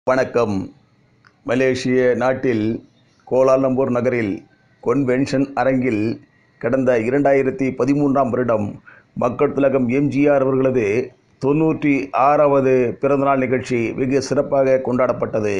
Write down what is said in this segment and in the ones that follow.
வணக்கம் மலேசிய நாட்டில் கோலாலம்பூர் நகரில் கொன்வென்ஷன் அரங்கில் கடந்த இரண்டாயிரத்தி பதிமூன்றாம் வருடம் மக்கள் திலகம் எம்ஜிஆர் அவர்களது தொண்ணூற்றி ஆறாவது பிறந்தநாள் நிகழ்ச்சி வெகு சிறப்பாக கொண்டாடப்பட்டது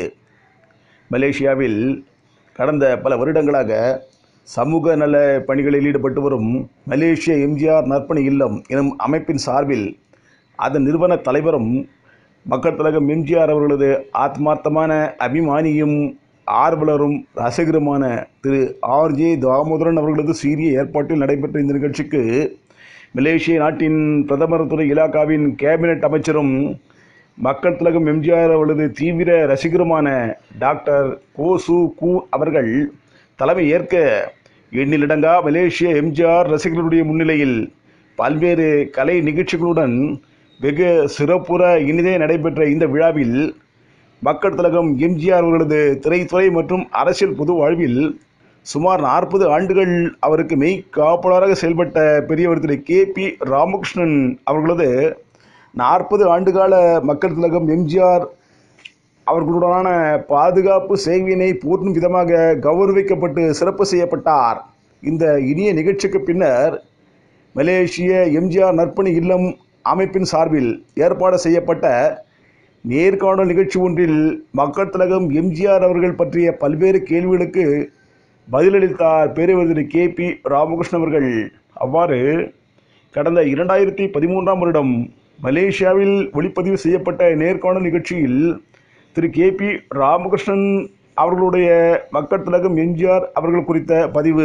மலேசியாவில் கடந்த பல வருடங்களாக சமூக நல பணிகளில் ஈடுபட்டு வரும் மலேசிய எம்ஜிஆர் நற்பணி இல்லம் எனும் அமைப்பின் சார்பில் அதன் நிறுவன தலைவரும் மக்கள் திலகம் எம்ஜிஆர் அவர்களது ஆத்மார்த்தமான அபிமானியும் ஆர்வலரும் ரசிகருமான திரு ஆர்ஜே தாமோதரன் அவர்களது சீரிய ஏற்பாட்டில் நடைபெற்ற இந்த நிகழ்ச்சிக்கு மலேசிய நாட்டின் பிரதமர் துறை இலாக்காவின் கேபினட் அமைச்சரும் மக்கள் திலகம் எம்ஜிஆர் அவர்களது தீவிர ரசிகருமான டாக்டர் கோசு கூ அவர்கள் தலைமை ஏற்க எண்ணிலடங்கா மலேசிய எம்ஜிஆர் ரசிகர்களுடைய முன்னிலையில் பல்வேறு கலை நிகழ்ச்சிகளுடன் வெகு சிறப்புற இனிதே நடைபெற்ற இந்த விழாவில் மக்கள் திலகம் எம்ஜிஆர் அவர்களது திரைத்துறை மற்றும் அரசியல் பொது வாழ்வில் சுமார் நாற்பது ஆண்டுகள் அவருக்கு மெய் காப்பாளராக செயல்பட்ட பெரியவர் திரு கே பி ராமகிருஷ்ணன் அவர்களது நாற்பது ஆண்டுகால மக்கள் திலகம் எம்ஜிஆர் அவர்களுடனான பாதுகாப்பு சேவையினை போற்றும் விதமாக கௌரவிக்கப்பட்டு சிறப்பு செய்யப்பட்டார் இந்த இனிய நிகழ்ச்சிக்கு பின்னர் மலேசிய எம்ஜிஆர் நற்பணி இல்லம் அமைப்பின் சார்பில் ஏற்பாடு செய்யப்பட்ட நேர்காணல் நிகழ்ச்சி ஒன்றில் மக்கள் திலகம் எம்ஜிஆர் அவர்கள் பற்றிய பல்வேறு கேள்விகளுக்கு பதிலளித்தார் பெரியவர் திரு கே பி ராமகிருஷ்ணன் அவர்கள் அவ்வாறு கடந்த இரண்டாயிரத்தி பதிமூன்றாம் வருடம் மலேசியாவில் ஒளிப்பதிவு செய்யப்பட்ட நேர்காணல் நிகழ்ச்சியில் திரு கே பி ராமகிருஷ்ணன் அவர்களுடைய மக்கள் திலகம் எம்ஜிஆர் அவர்கள் குறித்த பதிவு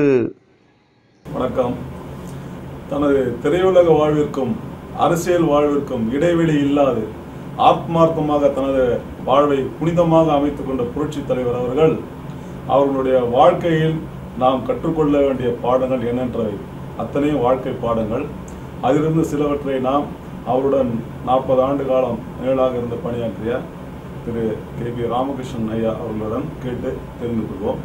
வணக்கம் தனது திரையுலக வாழ்விற்கும் அரசியல் வாழ்விற்கும் இடைவெளி இல்லாது ஆத்மார்த்தமாக தனது வாழ்வை புனிதமாக அமைத்துக் கொண்ட புரட்சித் தலைவர் அவர்கள் அவர்களுடைய வாழ்க்கையில் நாம் கற்றுக்கொள்ள வேண்டிய பாடங்கள் எண்ணற்றவை அத்தனையும் வாழ்க்கை பாடங்கள் அதிலிருந்து சிலவற்றை நாம் அவருடன் நாற்பது ஆண்டு காலம் மேலாக இருந்து பணியாற்றிய திரு கே பி ராமகிருஷ்ணன் ஐயா அவர்களுடன் கேட்டு தெரிந்து கொள்வோம்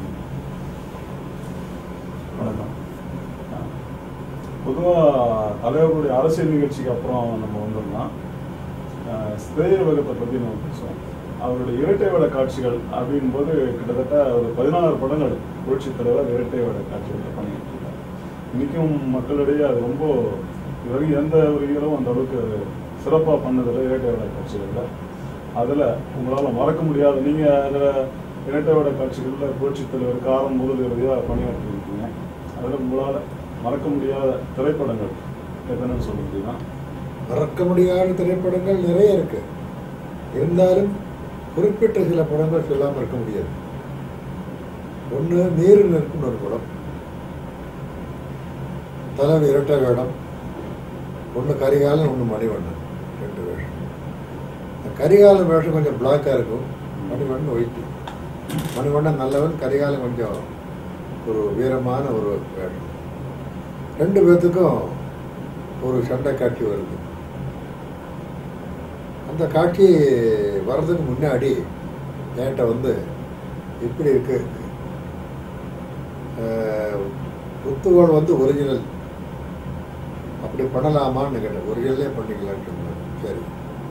வணக்கம் பொதுவாக தலைவர்களுடைய அரசியல் நிகழ்ச்சிக்கு அப்புறம் நம்ம வந்தோம்னா அஹ், திரையுலகத்தை பற்றி நம்ம பேசுவோம் அவருடைய இரட்டை வேட காட்சிகள் அப்படின் போது கிட்டத்தட்ட ஒரு பதினாறு படங்கள் புரட்சித் தலைவர் இரட்டை வேட காட்சிகளை பண்ணியிருக்கார் இன்னைக்கும் மக்களிடையே அது ரொம்ப இதுவரைக்கும் எந்த ஒரு ஹீரோவும் அந்த அளவுக்கு சிறப்பாக பண்ணதில்லை இரட்டை வேட காட்சிகளில் அதில் உங்களால் மறக்க முடியாத நீங்கள் அதில் இரட்டை வேட காட்சிகளில் புரட்சித் தலைவர் காரம் முதல் இறுதியாக பணியாற்றிருக்கீங்க அதில் உங்களால் மறக்க முடியாத திரைப்படங்கள் எத்தனைன்னு சொல்ல முடியுமா மறக்க முடியாத திரைப்படங்கள் நிறைய இருக்கு இருந்தாலும் குறிப்பிட்ட சில படங்கள் சொல்லாமல் இருக்க முடியாது ஒன்று நீரு நிற்கும் ஒரு படம் தலைவி இரட்டை வேடம் ஒன்று கரிகாலன் ஒன்று மணிவண்ணன் ரெண்டு வேஷம் இந்த கரிகாலன் வேஷம் கொஞ்சம் பிளாக்காக இருக்கும் மணிவண்ணன் ஒயிட்டு மணிவண்ணன் நல்லவன் கரிகாலன் கொஞ்சம் ஒரு வீரமான ஒரு வேஷம் ரெண்டு பேர்த்துக்கும் ஒரு சண்டை காட்சி வருது அந்த காட்சி வர்றதுக்கு முன்னாடி என்கிட்ட வந்து இப்படி இருக்கு அஹ், புத்துகோள் வந்து ஒரிஜினல் அப்படி பண்ணலாமான்னு கேட்டேன் ஒரிஜினலே பண்ணிக்கலான்னு சொன்னேன் சரி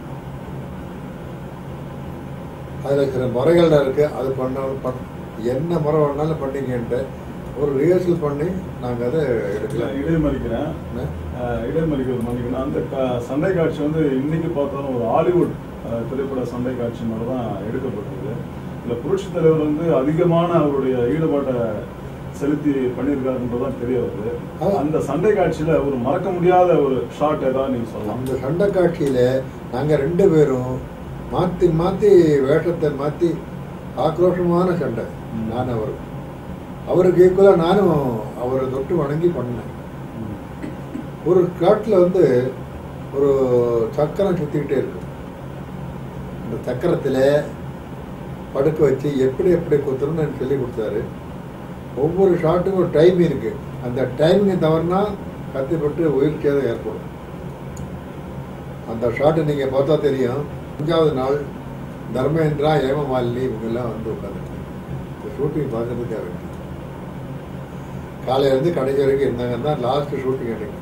அதில் சில முறைகள் இருக்கு அது பண்ண பண் என்ன முறை வேணாலும் பண்ணிங்கன்ட்டு ஒரு ரிஹர்சல் பண்ணி நாங்கள் அதை இல்லை எடுக்கலாம் இடைமறிக்கிறேன் என்ன? அஹ், இடைமறிக்கிறது மன்னிக்கணும் அந்த க- சண்டை காட்சி வந்து இன்னைக்கு பார்த்தாலும் ஒரு ஹாலிவுட் அஹ், திரைப்பட சண்டை காட்சி மாதிரி தான் எடுக்கப்பட்டது இல்லை புரட்சி தலைவர் வந்து அதிகமான அவருடைய ஈடுபாட்டை செலுத்தி பண்ணியிருக்காருன்றதான் தெரிய வருது ஆ. அந்த சண்டை காட்சியில ஒரு மறக்க முடியாத ஒரு ஷாட் ஏதாவது நீங்க சொல்லலாம் அந்த சண்டை காட்சியில் நாங்கள் ரெண்டு பேரும் மாற்றி மாற்றி வேஷத்தை மாற்றி ஆக்ரோஷமான சண்டை ம். நான் அவர் அவருக்கு ஈக்குவலாக நானும் அவரை தொட்டு வணங்கி பண்ணேன் ஒரு காட்டில் வந்து ஒரு சக்கரம் சுற்றிக்கிட்டே இருக்கும் அந்த சக்கரத்தில் படுக்க வச்சு எப்படி எப்படி குத்துறோம்னு எனக்கு சொல்லி கொடுத்தாரு ஒவ்வொரு ஷாட்டுக்கும் ஒரு டைம் இருக்கு அந்த டைமிங் தவறுனா கத்திப்பட்டு உயிர் சேதம் ஏற்படும் அந்த ஷாட்டு நீங்கள் பார்த்தா தெரியும் அஞ்சாவது நாள் தர்மேந்திரா ஹேமமாலினி இவங்கெல்லாம் வந்து உட்காந்துருக்காங்க இந்த ஷூட்டிங் பார்க்கறதுக்காக வேண்டி காலையிலேருந்து கடைசி வரைக்கும் இருந்தாங்க தான் லாஸ்ட் ஷூட்டிங் அன்னைக்கு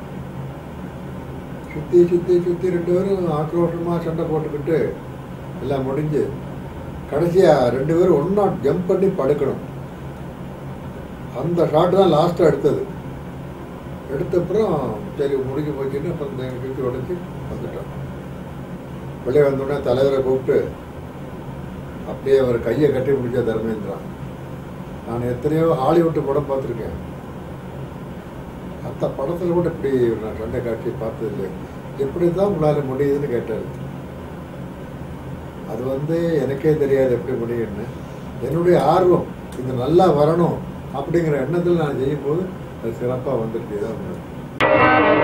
சுற்றி சுற்றி சுற்றி ரெண்டு பேரும் ஆக்ரோஷமாக சண்டை போட்டுக்கிட்டு எல்லாம் முடிஞ்சு கடைசியா ரெண்டு பேரும் ஒண்ணா ஜம்ப் பண்ணி படுக்கணும் அந்த ஷாட் தான் லாஸ்ட்டாக எடுத்தது எடுத்த அப்புறம் சரி முடிஞ்சு போச்சுன்னு அப்புறம் இந்த கிட்டி உடச்சி வந்துட்டோம் வெளியே வந்தோடனே தலைவரை கூப்பிட்டு அப்படியே அவர் கையை கட்டி பிடிச்ச தர்மேந்திரா நான் எத்தனையோ ஹாலிவுட் படம் பார்த்துருக்கேன் அந்த படத்தில் கூட இப்படி நான் சண்டை காட்சி பார்த்தது இல்லை எப்படி தான் உங்களால் முடியுதுன்னு கேட்டார் அது வந்து எனக்கே தெரியாது எப்படி முடியும்னு என்னுடைய ஆர்வம் இது நல்லா வரணும் அப்படிங்கிற எண்ணத்தில் நான் செய்யும்போது அது சிறப்பாக வந்துட்டு தான் உண்மை.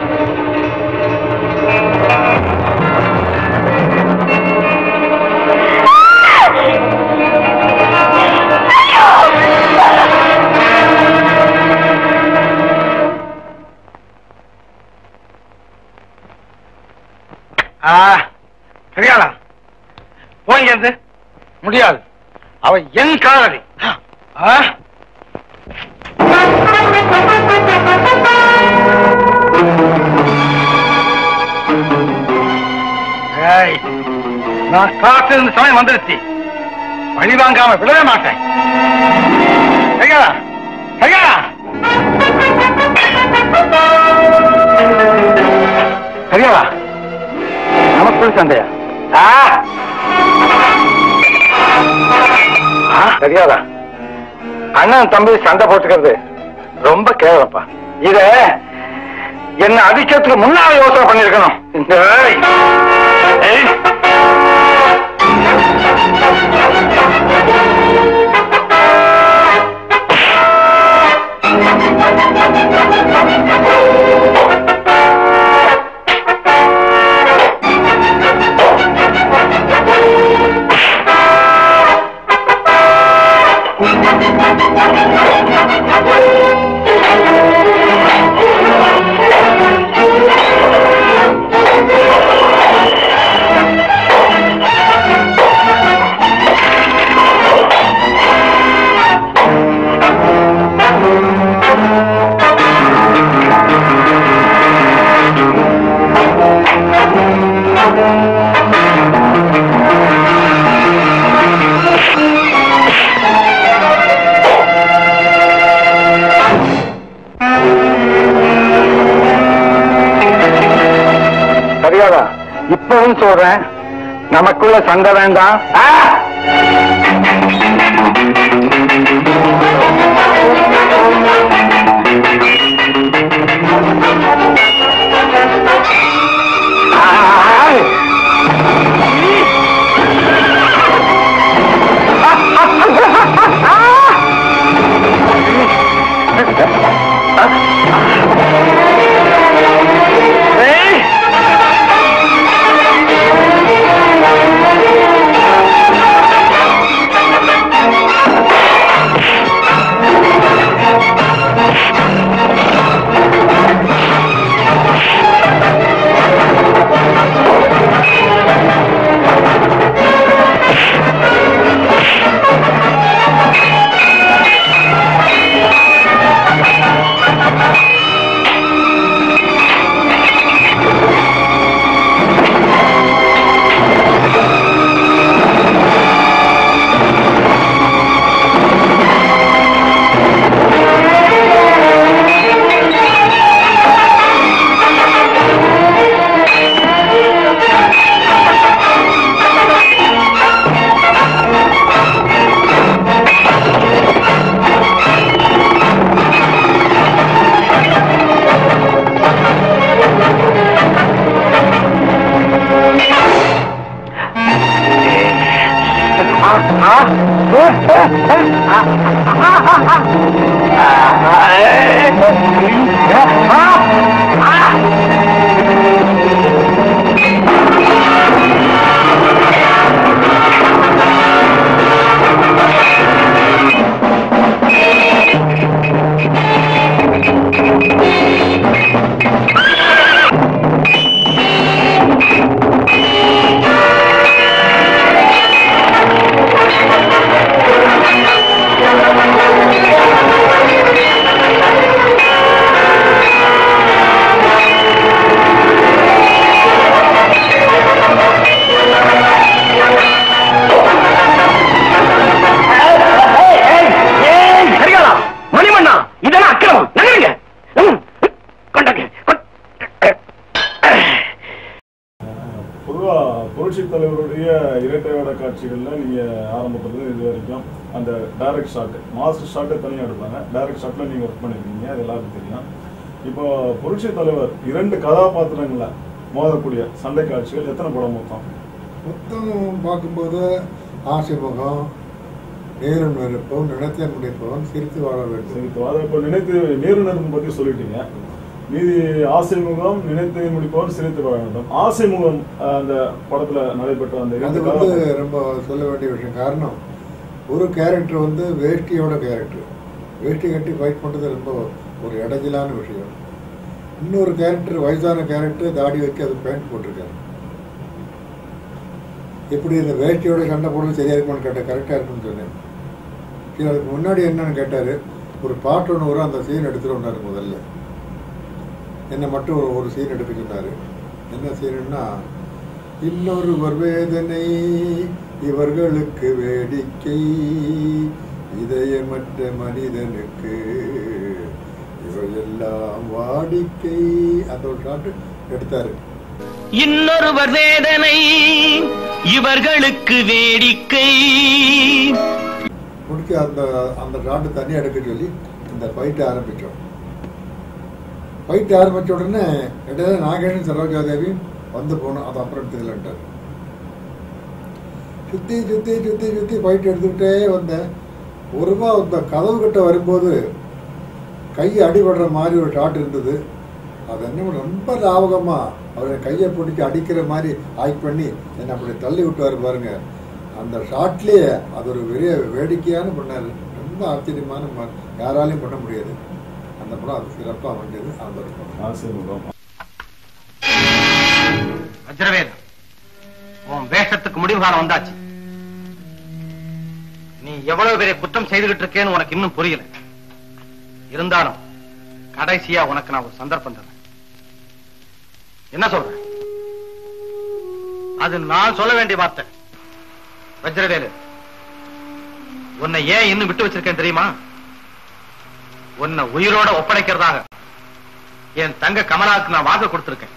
ஆ, சரியாடா போங்க இருந்து முடியாது அவ என் காதலி ஆ? ஏய், நான் காத்து இருந்த சமயம் வந்துருச்சு பழி வாங்காம விடவே மாட்டேன் சரியாடா சரியாடா சரியாடா நமக்குள் சண்டையா ஆ! ஆ, தெரியாதா அண்ணன் தம்பி சண்டை போட்டுக்கிறது ரொம்ப கேவலப்பா இத என்ன அடிக்கிறதுக்கு முன்னால யோசனை பண்ணிருக்கணும் இந்த ஏய். சரியாதா இப்பவும் சொல்றேன் நமக்குள்ள சண்டை வேண்டாம் ஆ! ஏய்! ஆ காட்சிகளில் நீங்கள் ஆரம்பத்துலேருந்து இது வரைக்கும் அந்த டைரக்ட் ஷாட் மாஸ்டர் ஷாட்டை தனியாக எடுப்பாங்க டைரக்ட் ஷாட்டில் நீங்கள் ஒர்க் பண்ணியிருக்கீங்க அது எல்லாருக்கும் தெரியும் இப்போ புரட்சி தலைவர் இரண்டு கதாபாத்திரங்களை மோதக்கூடிய சண்டை காட்சிகள் எத்தனை படம் மொத்தம் மொத்தம் பார்க்கும்போது ஆசைமுகம் நேரும் நெருப்பம் நினைத்த முடிப்பவன் சிரித்து வாழ வேண்டும் சரி அதை இப்போ நினைத்து நேரு நெருப்பு பற்றி சொல்லிட்டீங்க மீதி ஆசை முகம் நினைத்து முடிப்பவர் சிரித்து வாழ வேண்டும் ஆசை முகம் அஹ், அந்த படத்துல நடைபெற்ற அந்த அது இரண்டு வந்து கதாபாத்திரம் ரொம்ப சொல்ல வேண்டிய விஷயம் காரணம் ஒரு கேரக்டர் வந்து வேஷ்டியோட கேரக்டர் வேஷ்டி கட்டி ஃபைட் பண்ணுறது ரொம்ப ஒரு இடைஞ்சலான விஷயம் இன்னொரு கேரக்டர் வயசான கேரக்டர் தாடி வச்சு அது பேண்ட் போட்டிருக்காரு எப்படி இந்த வேஷ்டியோட சண்டை போடுறது சரியா இருக்கும்னு கேட்டேன் கரெக்டாக இருக்கும்னு சொன்னேன் சரி அதுக்கு முன்னாடி என்னன்னு கேட்டார் ஒரு பாட்டு ஒன்று வரும் அந்த சீன் எடுத்துருந்தாரு முதல்ல என்னை மட்டும் ஒரு ஒரு சீன் எடுக்க சொன்னார் என்ன சீனுன்னா இன்னொருவர் வேதனை இவர்களுக்கு வேடிக்கை இதயமற்ற மனிதனுக்கு இவையெல்லாம் வாடிக்கை அந்த ஒரு ஷாட்டு எடுத்தாரு இன்னொருவர் வேதனை இவர்களுக்கு வேடிக்கை முடிச்சு அந்த அந்த ஷாட்டு தனியாக எடுக்க சொல்லி இந்த ஃபைட்டை ஆரம்பித்தோம் ஃபைட் ஆரம்பித்த உடனே இடையில நாகேஷன் சரோஜா தேவி வந்து போனோம் அது அப்புறம் எடுத்துக்கலன்ட்டார் சுற்றி சுற்றி சுற்றி சுற்றி ஃபைட் எடுத்துக்கிட்டே வந்தேன் ஒருமா அந்த கதவு கிட்ட வரும்போது கை அடிபடுற மாதிரி ஒரு ஷாட் இருந்தது அது என்ன ரொம்ப லாவகமாக அவர் கையை பிடிச்சி அடிக்கிற மாதிரி ஆக்ட் பண்ணி என்னை அப்படி தள்ளி விட்டுவார் பாருங்க அந்த ஷாட்லேயே அது ஒரு பெரிய வேடிக்கையான பண்ணார் ரொம்ப ஆச்சரியமான ம- யாராலையும் பண்ண முடியாது அந்த படம் அது சிறப்பாக அமைஞ்சது அந்த ஒரு படம் ஆசை முகம் வஜ்ரவேல் உன் வேஷத்துக்கு முடிவு காலம் வந்தாச்சு நீ எவ்வளவு பெரிய குற்றம் செய்துகிட்டு இருக்கேன்னு உனக்கு இன்னும் புரியல இருந்தாலும் கடைசியா உனக்கு நான் ஒரு சந்தர்ப்பம் தரேன் என்ன சொல்ற அது நான் சொல்ல வேண்டிய வார்த்தை வஜ்ரவேலு உன்னை ஏன் இன்னும் விட்டு வச்சிருக்கேன் தெரியுமா உன்னை உயிரோட ஒப்படைக்கிறதாக என் தங்க கமலாவுக்கு நான் வாக்கு கொடுத்திருக்கேன்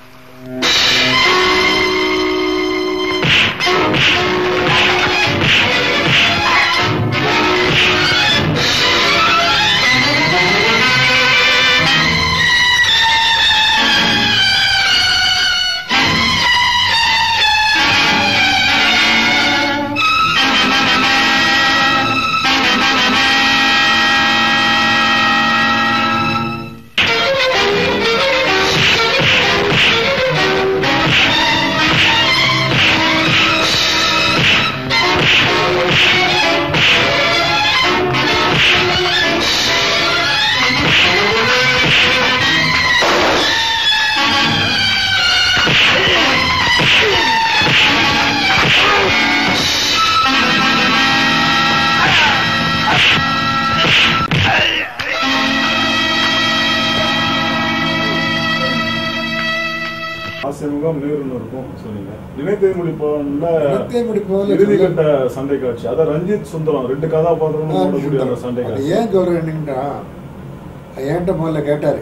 ஆசை முகம் நேருன்னு இருக்கும் சொன்னீங்க நினைத்தே முடிப்பவன்ல நினைத்தே முடிப்பவன்ல இறுதி கட்ட சண்டை காட்சி அதான் ரஞ்சித் சுந்தரம் ரெண்டு கதாபாத்திரமும் போடக்கூடிய அந்த சண்டை அது காட்சி ஏன் சொல்றேன்னா என்கிட்ட முதல்ல கேட்டாரு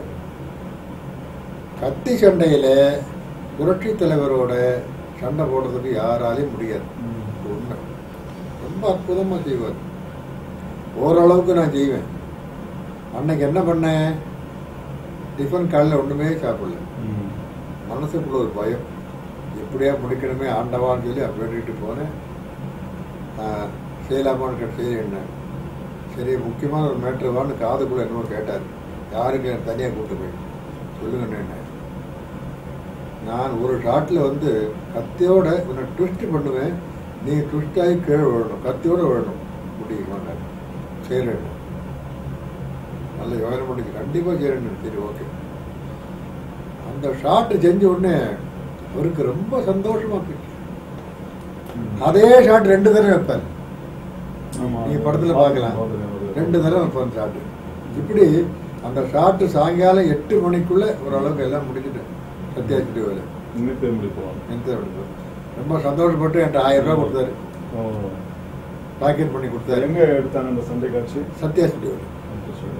கத்தி சண்டையில புரட்சி தலைவரோட சண்டை போடுறதுக்கு யாராலையும் முடியாது ம். உண்மை ரொம்ப அற்புதமா செய்வார் ஓரளவுக்கு நான் செய்வேன் அன்னைக்கு என்ன பண்ணேன் டிஃபன் காலையில் ஒண்ணுமே சாப்பிடல ம். மனசுக்குள்ள ஒரு பயம் எப்படியா முடிக்கணுமே ஆண்டவான்னு சொல்லி வேண்டிட்டு போனேன் ஆஹ், செய்யலாமான்னு கேட்டு சரி என்ன சரி முக்கியமான ஒரு மேட்ரு வான்னு காதுக்குள்ள என்னமோ கேட்டார் யாருக்கு எனக்கு தனியாக கூப்பிட்டு போய் சொல்லுங்க என்ன நான் ஒரு ஷாட்டில் வந்து கத்தியோட உன்னை ட்விஸ்ட் பண்ணுவேன் நீ ட்விஸ்ட் ஆகி கீழே விழணும் கத்தியோட விழணும் முடியுமா செய்கிறேன் நல்ல யோசனை பண்ணி கண்டிப்பாக செய்கிறேன் சரி ஓகே அந்த ஷாட் செஞ்ச உடனே அவருக்கு ரொம்ப சந்தோஷமா போயிடுச்சு ம். அதே ஷாட் ரெண்டு தடவை வைப்பார் ஆமா. நீங்க படத்துல பார்க்கலாம் பார்த்துருக்கேன், பார்த்துருக்கேன். ரெண்டு தடவை வைப்பார் ஷாட் இப்படி அந்த ஷாட் சாயங்காலம் எட்டு மணிக்குள்ள ஓரளவுக்கு எல்லாம் முடிஞ்சுட்டேன் சத்யா ஸ்டுடியோவில் நினைத்தே முடிப்பவன் எந்த ரொம்ப சந்தோஷப்பட்டு என்கிட்ட ஆயிரம் ரூபாய் கொடுத்தாரு ஓ. பாக்கெட் பண்ணி கொடுத்தாரு எங்க எடுத்தாங்க அந்த சண்டை காட்சி சத்யா ஸ்டுடியோவில் அப்படி சொல்லுங்க.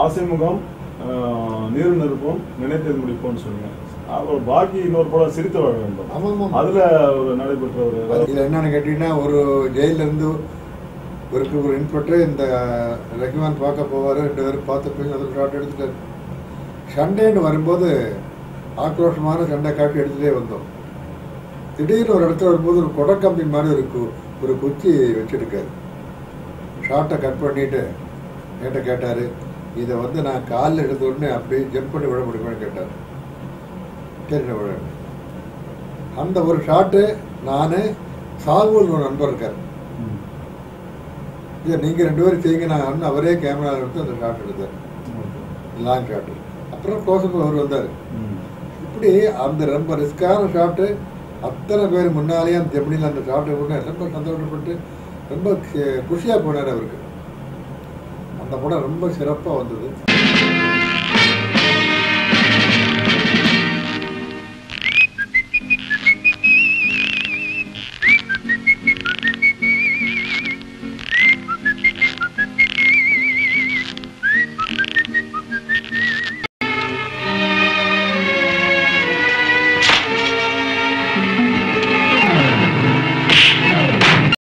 ஆசைமுகம் ஆஹ், நீர் நெருப்பம் நினைத்தது முடிப்போம்னு சொன்னீங்க அப்புறம் பாக்கி இன்னொரு படம் சிரித்து வாழ வேண்டும் ஆமா, ஆமா. அதுல ஒரு நடைபெற்ற ஒரு இதுல என்னன்னு கேட்டீங்கன்னா ஒரு ஜெயில இருந்து ஒரு ஒரு இன்ஸ்பெக்டர் இந்த ரஹ்மான் பார்க்க போவாரு ரெண்டு பேரும் பார்த்து போய் அதில் ஷாட் எடுத்துட்டாரு சண்டைன்னு வரும்போது ஆக்ரோஷமான சண்டை காட்டி எடுத்துட்டே வந்தோம் திடீர்னு ஒரு இடத்துல வரும்போது ஒரு கொடக்கம்பி மாதிரி ஒரு கு- ஒரு குச்சி வச்சிருக்காரு ஷார்ட்டை கட் பண்ணிட்டு என்கிட்ட கேட்டாரு இதை வந்து நான் காலில் எடுத்த உடனே அப்படியே ஜம்ப் பண்ணி விட முடியுமான்னு கேட்டார் சரி நான் விட அந்த ஒரு ஷாட்டு நான் சாகுல் ஒரு நண்பர் இருக்கார் ம். இதை நீங்கள் ரெண்டு பேரும் செய்யுங்க நான் வந்து அவரே கேமரா எடுத்து அந்த ஷாட் எடுத்தார் லாங் ஷாட்டு அப்புறம் கோசப்பு அவர் வந்தார் ம். இப்படி அந்த ரொம்ப ரிஸ்கான ஷாட்டு அத்தனை பேர் முன்னாலேயே அந்த ஜெமினியில் அந்த ஷாட்டை கூட ரொம்ப சந்தோஷப்பட்டு ரொம்ப குஷியாக போனார் அவருக்கு அந்த படம் ரொம்ப சிறப்பாக வந்தது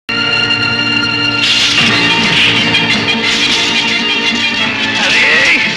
அரே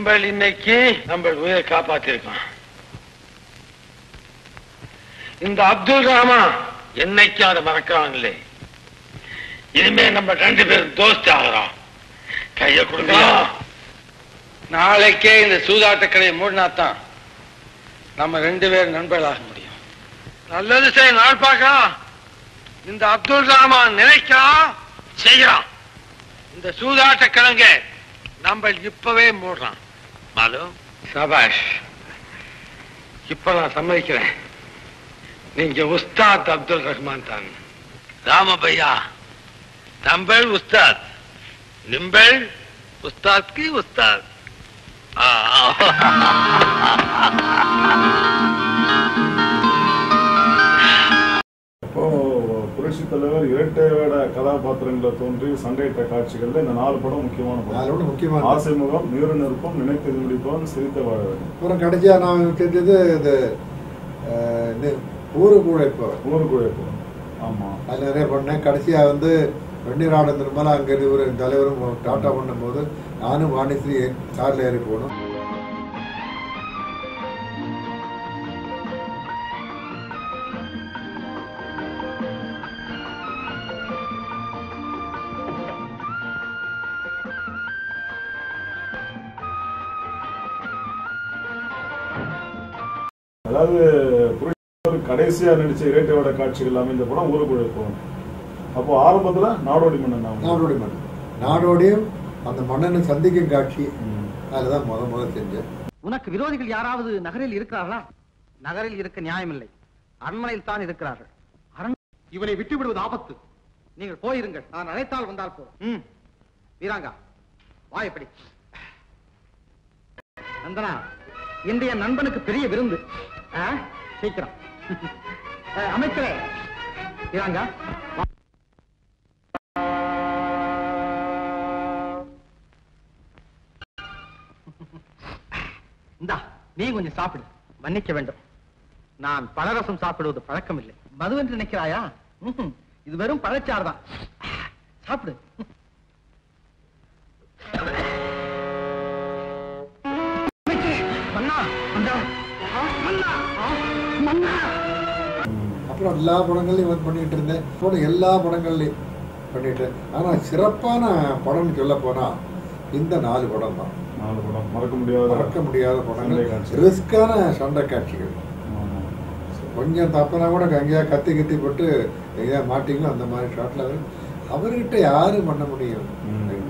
நம்ம இன்னைக்கு நம்ம உயிரை காப்பாத்திருக்கோம் இந்த அப்துல் ரஹ்மான் என்னைக்கும் அதை மறக்கிறான் இல்லை இனிமே நம்ம ரெண்டு பேரும் தோஸ்தி ஆகிறோம் கைய கொடுங்க நாளைக்கே இந்த சூதாட்ட கடையை மூடினாத்தான் நம்ம ரெண்டு பேரும் நண்பர்களாக முடியும் நல்லது செய்ய நாள் பார்க்கலாம் இந்த அப்துல் ரஹ்மான் நினைக்கிறான் செய்யறான் இந்த சூதாட்ட கிழங்க நம்ம இப்பவே மூடுறான் மாலு சபாஷ் இப்ப நான் சம்மதிக்கிறேன் நீங்க உஸ்தாத் அப்துல் ரஹ்மான் தான் ராமபையா நம்பள் உஸ்தாத் நிம்பள் உஸ்தாத்க்கு உஸ்தாத் ஆ இப்போ புரட்சி தலைவர் இரட்டை வேட கதாபாத்திரங்களை தோன்றி சண்டையிட்ட காட்சிகள்ல இந்த நாலு படம் முக்கியமான அதில் படம் ஒன்று முக்கியமான ஆசை முகம் நீரு நெருப்பம் நினைத்தது முடிப்பவன் சிரித்த வாழ வேண்டும் அப்புறம் கடைசியா நான் செஞ்சது இந்த அஹ், இந்த ஊரு கூட இப்போ ஊருக்கு உழைப்பு ஆமா அது நிறைய பண்ணேன் கடைசியா வந்து வெந்நீராட நிர்மலா அங்கிருந்து ஒரு தலைவரும் டாட்டா பண்ணும்போது நானும் வாணிஸ்ரீ கார்ல ஏறி போனோம் அதாவது புரட்சி தலைவர் கடைசியா நடிச்ச இரட்டை வேட காட்சிகள் அமைந்த படம் ஊருக்கு உழைப்பவன் அப்போ ஆரம்பத்துல நாடோடி மன்னன் நான் நாடோடி மன்னன் நாடோடியும் அந்த மன்னனை சந்திக்கும் காட்சி ம். அதில் தான் முத முத செஞ்சேன் உனக்கு விரோதிகள் யாராவது நகரில் இருக்கிறார்களா நகரில் இருக்க நியாயமில்லை அரண்மனையில் தான் இருக்கிறார்கள் அரண் இவனை விட்டு விடுவது ஆபத்து நீங்கள் போயிருங்கள் நான் அழைத்தால் வந்தால் போ ம் வீராங்கா வா எப்படி நந்தனா இன்றைய நண்பனுக்கு பெரிய விருந்து ஆ? சீக்கிரம் அஹ், அமைச்சரே வீராங்கா வா. இந்தா நீ கொஞ்சம் சாப்பிடு மன்னிக்க வேண்டும் நான் பழரசம் சாப்பிடுவது பழக்கம் இல்லை மது என்று நினைக்கிறாயா ம்ஹும். இது வெறும் பழச்சாறு தான் சாப்பிடு மன்னா மன்னா ஆ, மன்னா ஆ, மன்னா அப்புறம் எல்லா படங்கள்லையும் வந்து பண்ணிட்டு இருந்தேன் போன எல்லா படங்கள்லையும் பண்ணிட்டு ஆனால் சிறப்பான படம்னு சொல்ல போனா இந்த நாலு படம் தான் நாலு படம் மறக்க முடியாத மறக்க முடியாத சண்டை படங்கள் காட்சி. ரிஸ்கான சண்டை காட்சிகள் ஆமா. கொஞ்சம் தப்புனா கூட எங்கேயா கத்தி கத்தி போட்டு எங்கேயா மாட்டிங்களோ அந்த மாதிரி ஷாட்ல அவர்கிட்ட யாரு பண்ண முடியும் ம்.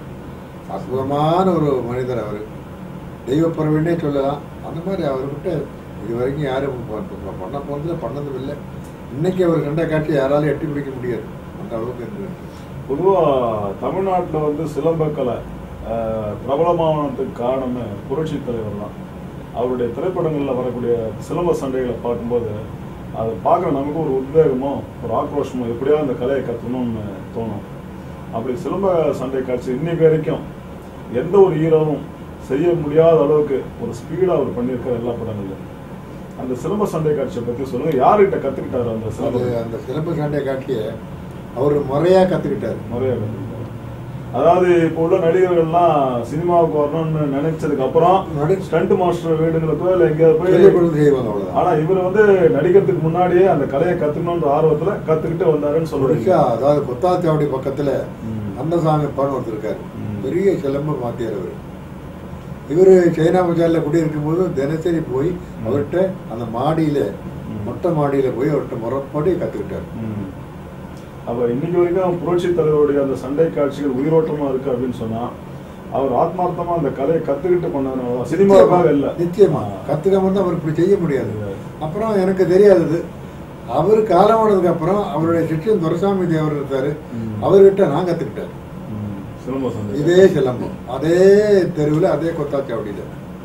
அற்புதமான ஒரு மனிதர் அவர் தெய்வப்பறவைன்னே சொல்லலாம் அந்த மாதிரி அவர்கிட்ட இது வரைக்கும் யாரும் ப- பண்ண போனதுல பண்ணதும் இல்லை இன்னைக்கு அவர் கண்ட காட்சி யாராலும் எட்டி பிடிக்க முடியாது அந்த அளவுக்கு இருக்கு பொதுவா தமிழ்நாட்டுல வந்து சிலம்பக்கலை அஹ், பிரபலமானதுக்கு காரணமே புரட்சி தலைவர் தான் அவருடைய திரைப்படங்கள்ல வரக்கூடிய சிலம்ப சண்டைகளை பார்க்கும்போது அதை பார்க்குற நமக்கு ஒரு உத்வேகமோ ஒரு ஆக்ரோஷமோ எப்படியாவது அந்த கலையை கற்றணும்னு தோணும் அப்படி சிலம்ப சண்டை காட்சி இன்னைக்கு வரைக்கும் எந்த ஒரு ஹீரோவும் செய்ய முடியாத அளவுக்கு ஒரு ஸ்பீடாக அவர் பண்ணியிருக்கார் எல்லா படங்கள்லையும் அந்த சிலம்ப சண்டை காட்சியை பத்தி சொல்லுங்க யார்கிட்ட கத்துக்கிட்டாரு அந்த அது சிலம்ப அந்த சிலம்ப சண்டை காட்சியை அவர் முறையா கத்துக்கிட்டாரு நிறைய கத்துக்கிட்டாரு அதாவது இப்போ உள்ள நடிகர்கள்லாம் சினிமாவுக்கு வரணும்னு நினைச்சதுக்கு அப்புறம் நடி- ஸ்டண்ட் மாஸ்டர் வீடுகளுக்கோ இல்ல எங்கேயாவது போய் சொல்லிக் கொடுத்து செய்வாங்க அவ்வளவுதான் ஆனா இவர் வந்து நடிக்கிறதுக்கு முன்னாடியே அந்த கலையை கத்துக்கணுன்ற ஆர்வத்துல கத்துக்கிட்டு வந்தாருன்னு சொல்றீங்க ஒடிஷா அதாவது கொத்தாச்சாவடி பக்கத்துல ம். அன்னசாமி அப்பான்னு ஒருத்தர் இருக்காரு ம். பெரிய சிலம்ப மாத்தியார் அவர் இவரு சைனா பஜார்ல குடியிருக்கும் போது தினசரி போய் அவர்கிட்ட அந்த மாடியில ம். மொட்டை மாடியில போய் அவர்கிட்ட முறைப்படி கத்துக்கிட்டாரு ம். அப்ப இன்னைக்கு வரைக்கும் புரட்சி தலைவருடைய அந்த சண்டை காட்சிகள் உயிரோட்டமா இருக்கு அப்படின்னு சொன்னா அவர் ஆத்மார்த்தமா அந்த கலையை கத்துக்கிட்டு பண்ணாரு சினிமாவுக்காக இல்ல நிச்சயமா கத்துக்காம தான் அவர் இப்படி செய்ய முடியாது அப்புறம் எனக்கு தெரியாதது அவர் காலமானதுக்கு அப்புறம் அவருடைய சிஷ்யன் துரசாமி தேவர் இருந்தாரு ம். அவர்கிட்ட நான் கத்துக்கிட்டேன் ம். சிலம்ப சண்டை இதே சிலம்பம் அதே தெருவில் அதே கொத்தாச்சாவடியில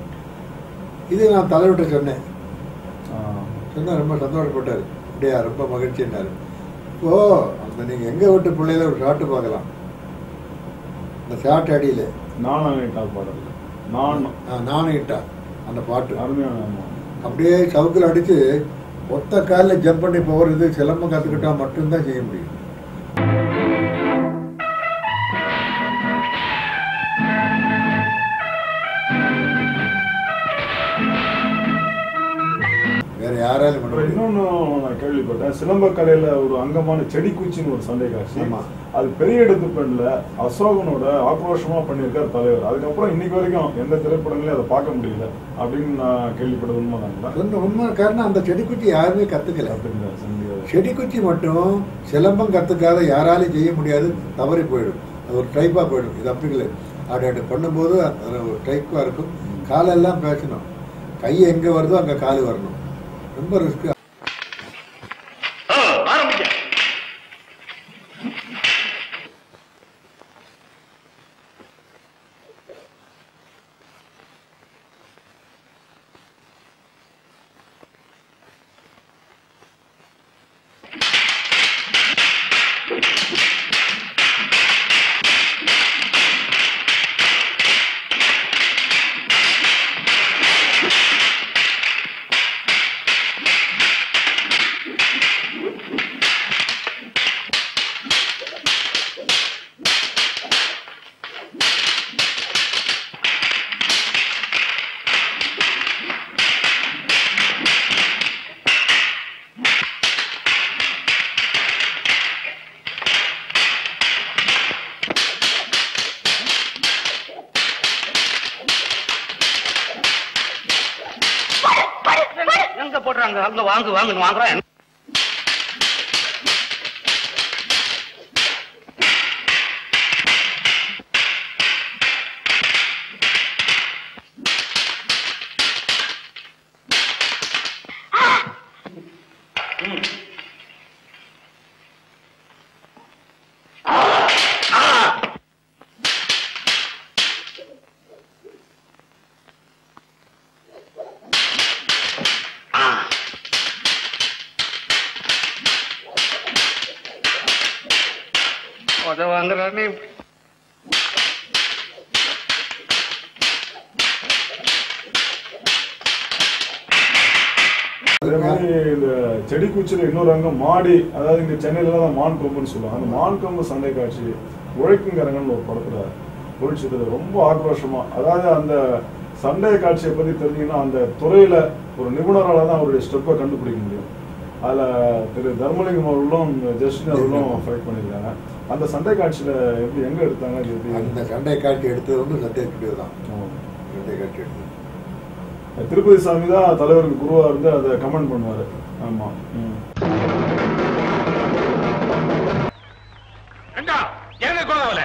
இது நான் தலைவர்கிட்ட சொன்னேன் ஆ. சொன்னா ரொம்ப சந்தோஷப்பட்டாரு அப்படியா ரொம்ப மகிழ்ச்சின்னாரு இப்போ அந்த நீங்க எங்க வீட்டு பிள்ளையில ஒரு ஷாட்டு பார்க்கலாம் அந்த ஷாட் அடியில நானாயிட்டால் பாடல் நான் நானும் இட்டா அந்த பாட்டு அருமையான ஆமா. அப்படியே சவுக்கில் அடிச்சு ஒத்த காலில் ஜம்ப் பண்ணி போகிறது சிலம்பம் கற்றுக்கிட்டா மட்டும்தான் செய்ய முடியும் யாராலும் பண்ண அப்புறம் முடியாது இன்னொன்னு நான் கேள்விப்பட்டேன் சிலம்ப கலையில ஒரு அங்கமான செடி குச்சின்னு ஒரு சண்டை காட்சி ஆமா. அது பெரிய எடுத்து பெண்ல அசோகனோட ஆக்ரோஷமா பண்ணியிருக்கார் தலைவர் அதுக்கப்புறம் இன்னைக்கு வரைக்கும் எந்த திரைப்படங்களையும் அதை பார்க்க முடியல அப்படின்னு நான் கேள்விப்பட்டது உண்மைதாங்களா சொன்ன உண்மை காரணம் அந்த செடிக்குச்சி யாருமே கத்துக்கல அப்படிங்களா சந்தியா செடிக்குச்சி மட்டும் சிலம்பம் கத்துக்காத யாராலையும் செய்ய முடியாது தவறி போயிடும் அது ஒரு டைப்பாக போயிடும் இது அப்படி இல்லை அப்படி அப்படி பண்ணும்போது அது ஒரு டைப்பாக இருக்கும் காலெல்லாம் பேசணும் கை எங்கே வருதோ அங்கே கால் வரணும் ரொம்ப ரிஸ்க் ஆரம்பிக்க எங்க போடுறாங்க அங்க வாங்கு வாங்குன்னு வாங்குறோம் உத வாங்குறானே அதே மாதிரி இந்த செடி குச்சியில இன்னொரு அங்கம் மாடி அதாவது இங்க சென்னையில தான் மான் கொம்புன்னு சொல்லுவாங்க அந்த மான் கொம்பு சண்டை காட்சி உழைக்குங்கரங்கன்னு ஒரு படத்துல ஒழிச்சது ரொம்ப ஆக்ரோஷமா அதாவது அந்த சண்டை காட்சியை பத்தி தெரிஞ்சீங்கன்னா அந்த துறையில ஒரு நிபுணரால தான் அவருடைய ஸ்டெப்பை கண்டுபிடிக்க முடியும் அதுல திரு தர்மலிங்கம் அவர்களும் ஜஸ்டின் அவர்களும் ஃபைட் பண்ணியிருக்காங்க அந்த சண்டை காட்சியில எப்படி எங்க எடுத்தாங்க அது எப்படி அந்த சண்டை காட்சி எடுத்தது வந்து சத்ய ஸ்டுடியோ தான் ஆமா. சண்டை காட்சி எடுத்தது திருப்பதி சாமி தான் தலைவருக்கு குருவா இருந்து அதை கமெண்ட் பண்ணுவாரு ஆமா ம். ஏண்டா, எங்க கோதாவல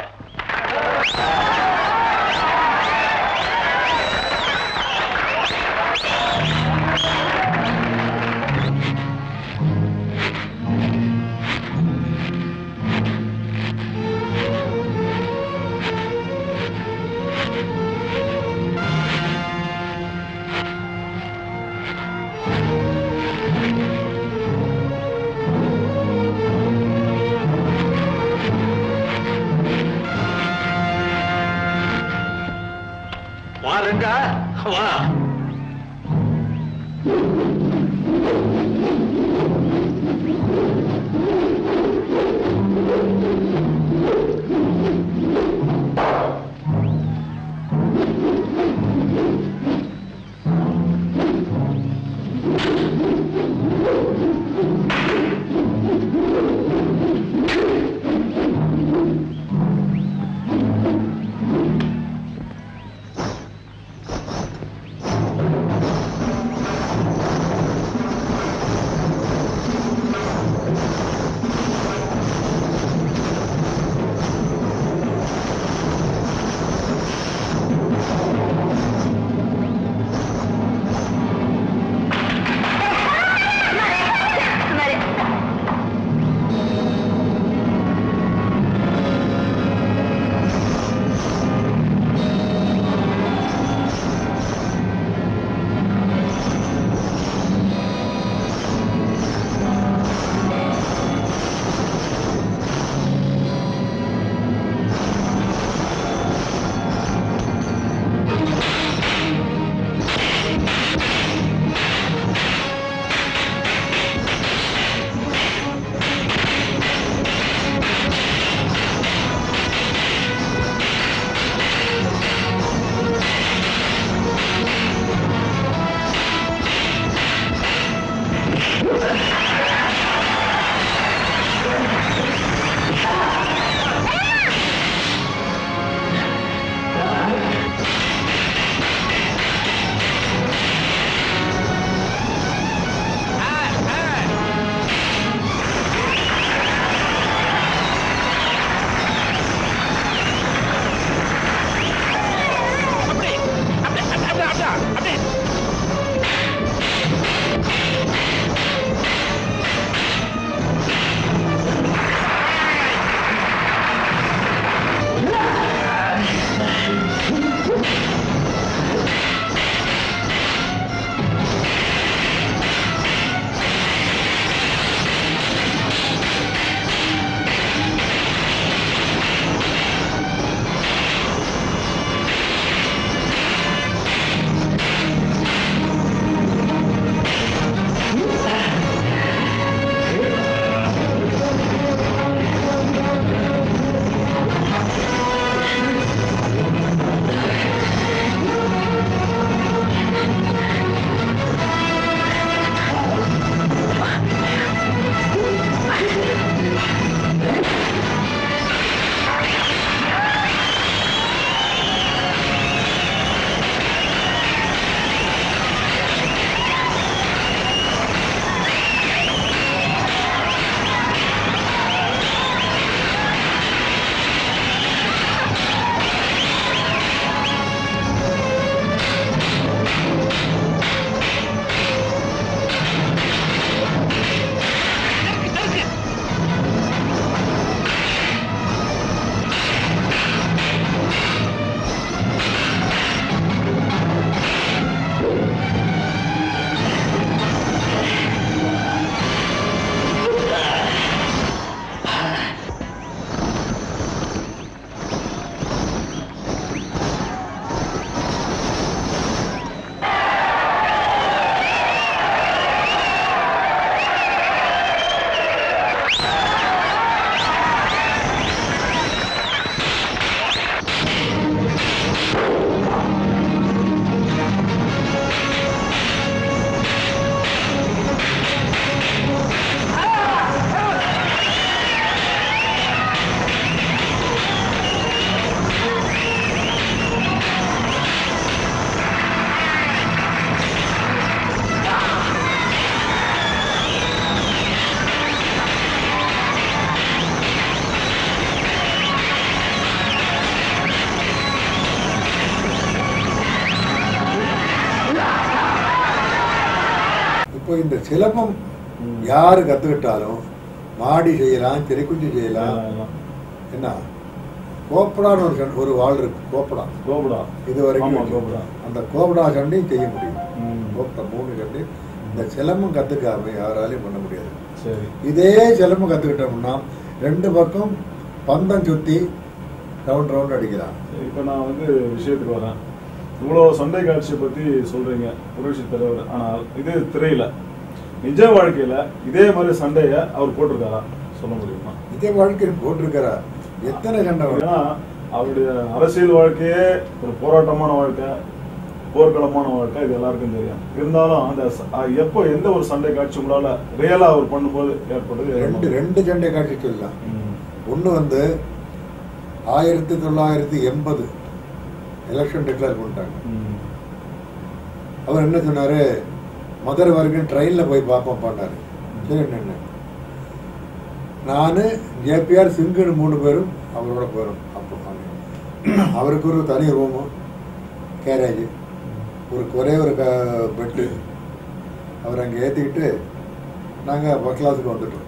இப்போ இந்த சிலம்பம் யாரு கத்துக்கிட்டாலும் மாடி செய்யலாம் திரைக்குஞ்சி செய்யலாம் எல்லாம். என்ன கோப்படான்னு ஒரு சண்டை ஒரு வாழ் இருக்கு கோப்படா கோபுடா இது வரைக்கும் ஆமா, இருக்கு. கோபுடா. அந்த கோபடா சண்டையும் செய்ய முடியும் ம். கோப்படா மூணு சண்டை இந்த சிலம்பம் கத்துக்காம யாராலையும் பண்ண முடியாது சரி இதே சிலம்பம் கத்துக்கிட்டோம்னா ரெண்டு பக்கம் பந்தம் சுத்தி ரவுண்ட் ரவுண்ட் அடிக்கலாம் சரி, இப்ப நான் வந்து விஷயத்துக்கு வரேன் இவ்வளோ சண்டை காட்சியை பத்தி சொல்றீங்க புரட்சி தலைவர் ஆனால் இது திரையில நிஜ வாழ்க்கையில இதே மாதிரி சண்டைய அவர் போட்டிருக்காரா சொல்ல முடியுமா இதே வாழ்க்கையில் போட்டிருக்கிறா எத்தனை சண்டை வரும் ஏன்னா அவருடைய அரசியல் வாழ்க்கையே ஒரு போராட்டமான வாழ்க்கை போர்க்களமான வாழ்க்கை இது எல்லாருக்கும் தெரியும் இருந்தாலும் அந்த ச- அஹ் எப்போ எந்த ஒரு சண்டை காட்சி உங்களால ரியலா அவர் பண்ணும்போது ஏற்பட்டது ரெண்டு ரெண்டு சண்டை காட்சி சொல்லலாம் ம். ஒன்று வந்து ஆயிரத்தி தொள்ளாயிரத்தி எண்பது எலெக்ஷன் டிக்ளேர் பண்ணிட்டாங்க ம். அவர் என்ன சொன்னாரு மதுரை வரைக்கும் ட்ரெயின்ல போய் பார்ப்போம் பண்ணாரு சரி என்ன நான் ஜேபிஆர் சிங்குன்னு மூணு பேரும் அவரோட போயிடும் அப்போ பண்ணேன். அவருக்கு ஒரு தனி ரூமு கேரேஜ் ஒரு ஒரே ஒரு க- பெட்டு அவர் அங்கே ஏற்றிக்கிட்டு நாங்கள் பஸ் கிளாஸுக்கு வந்துட்டோம்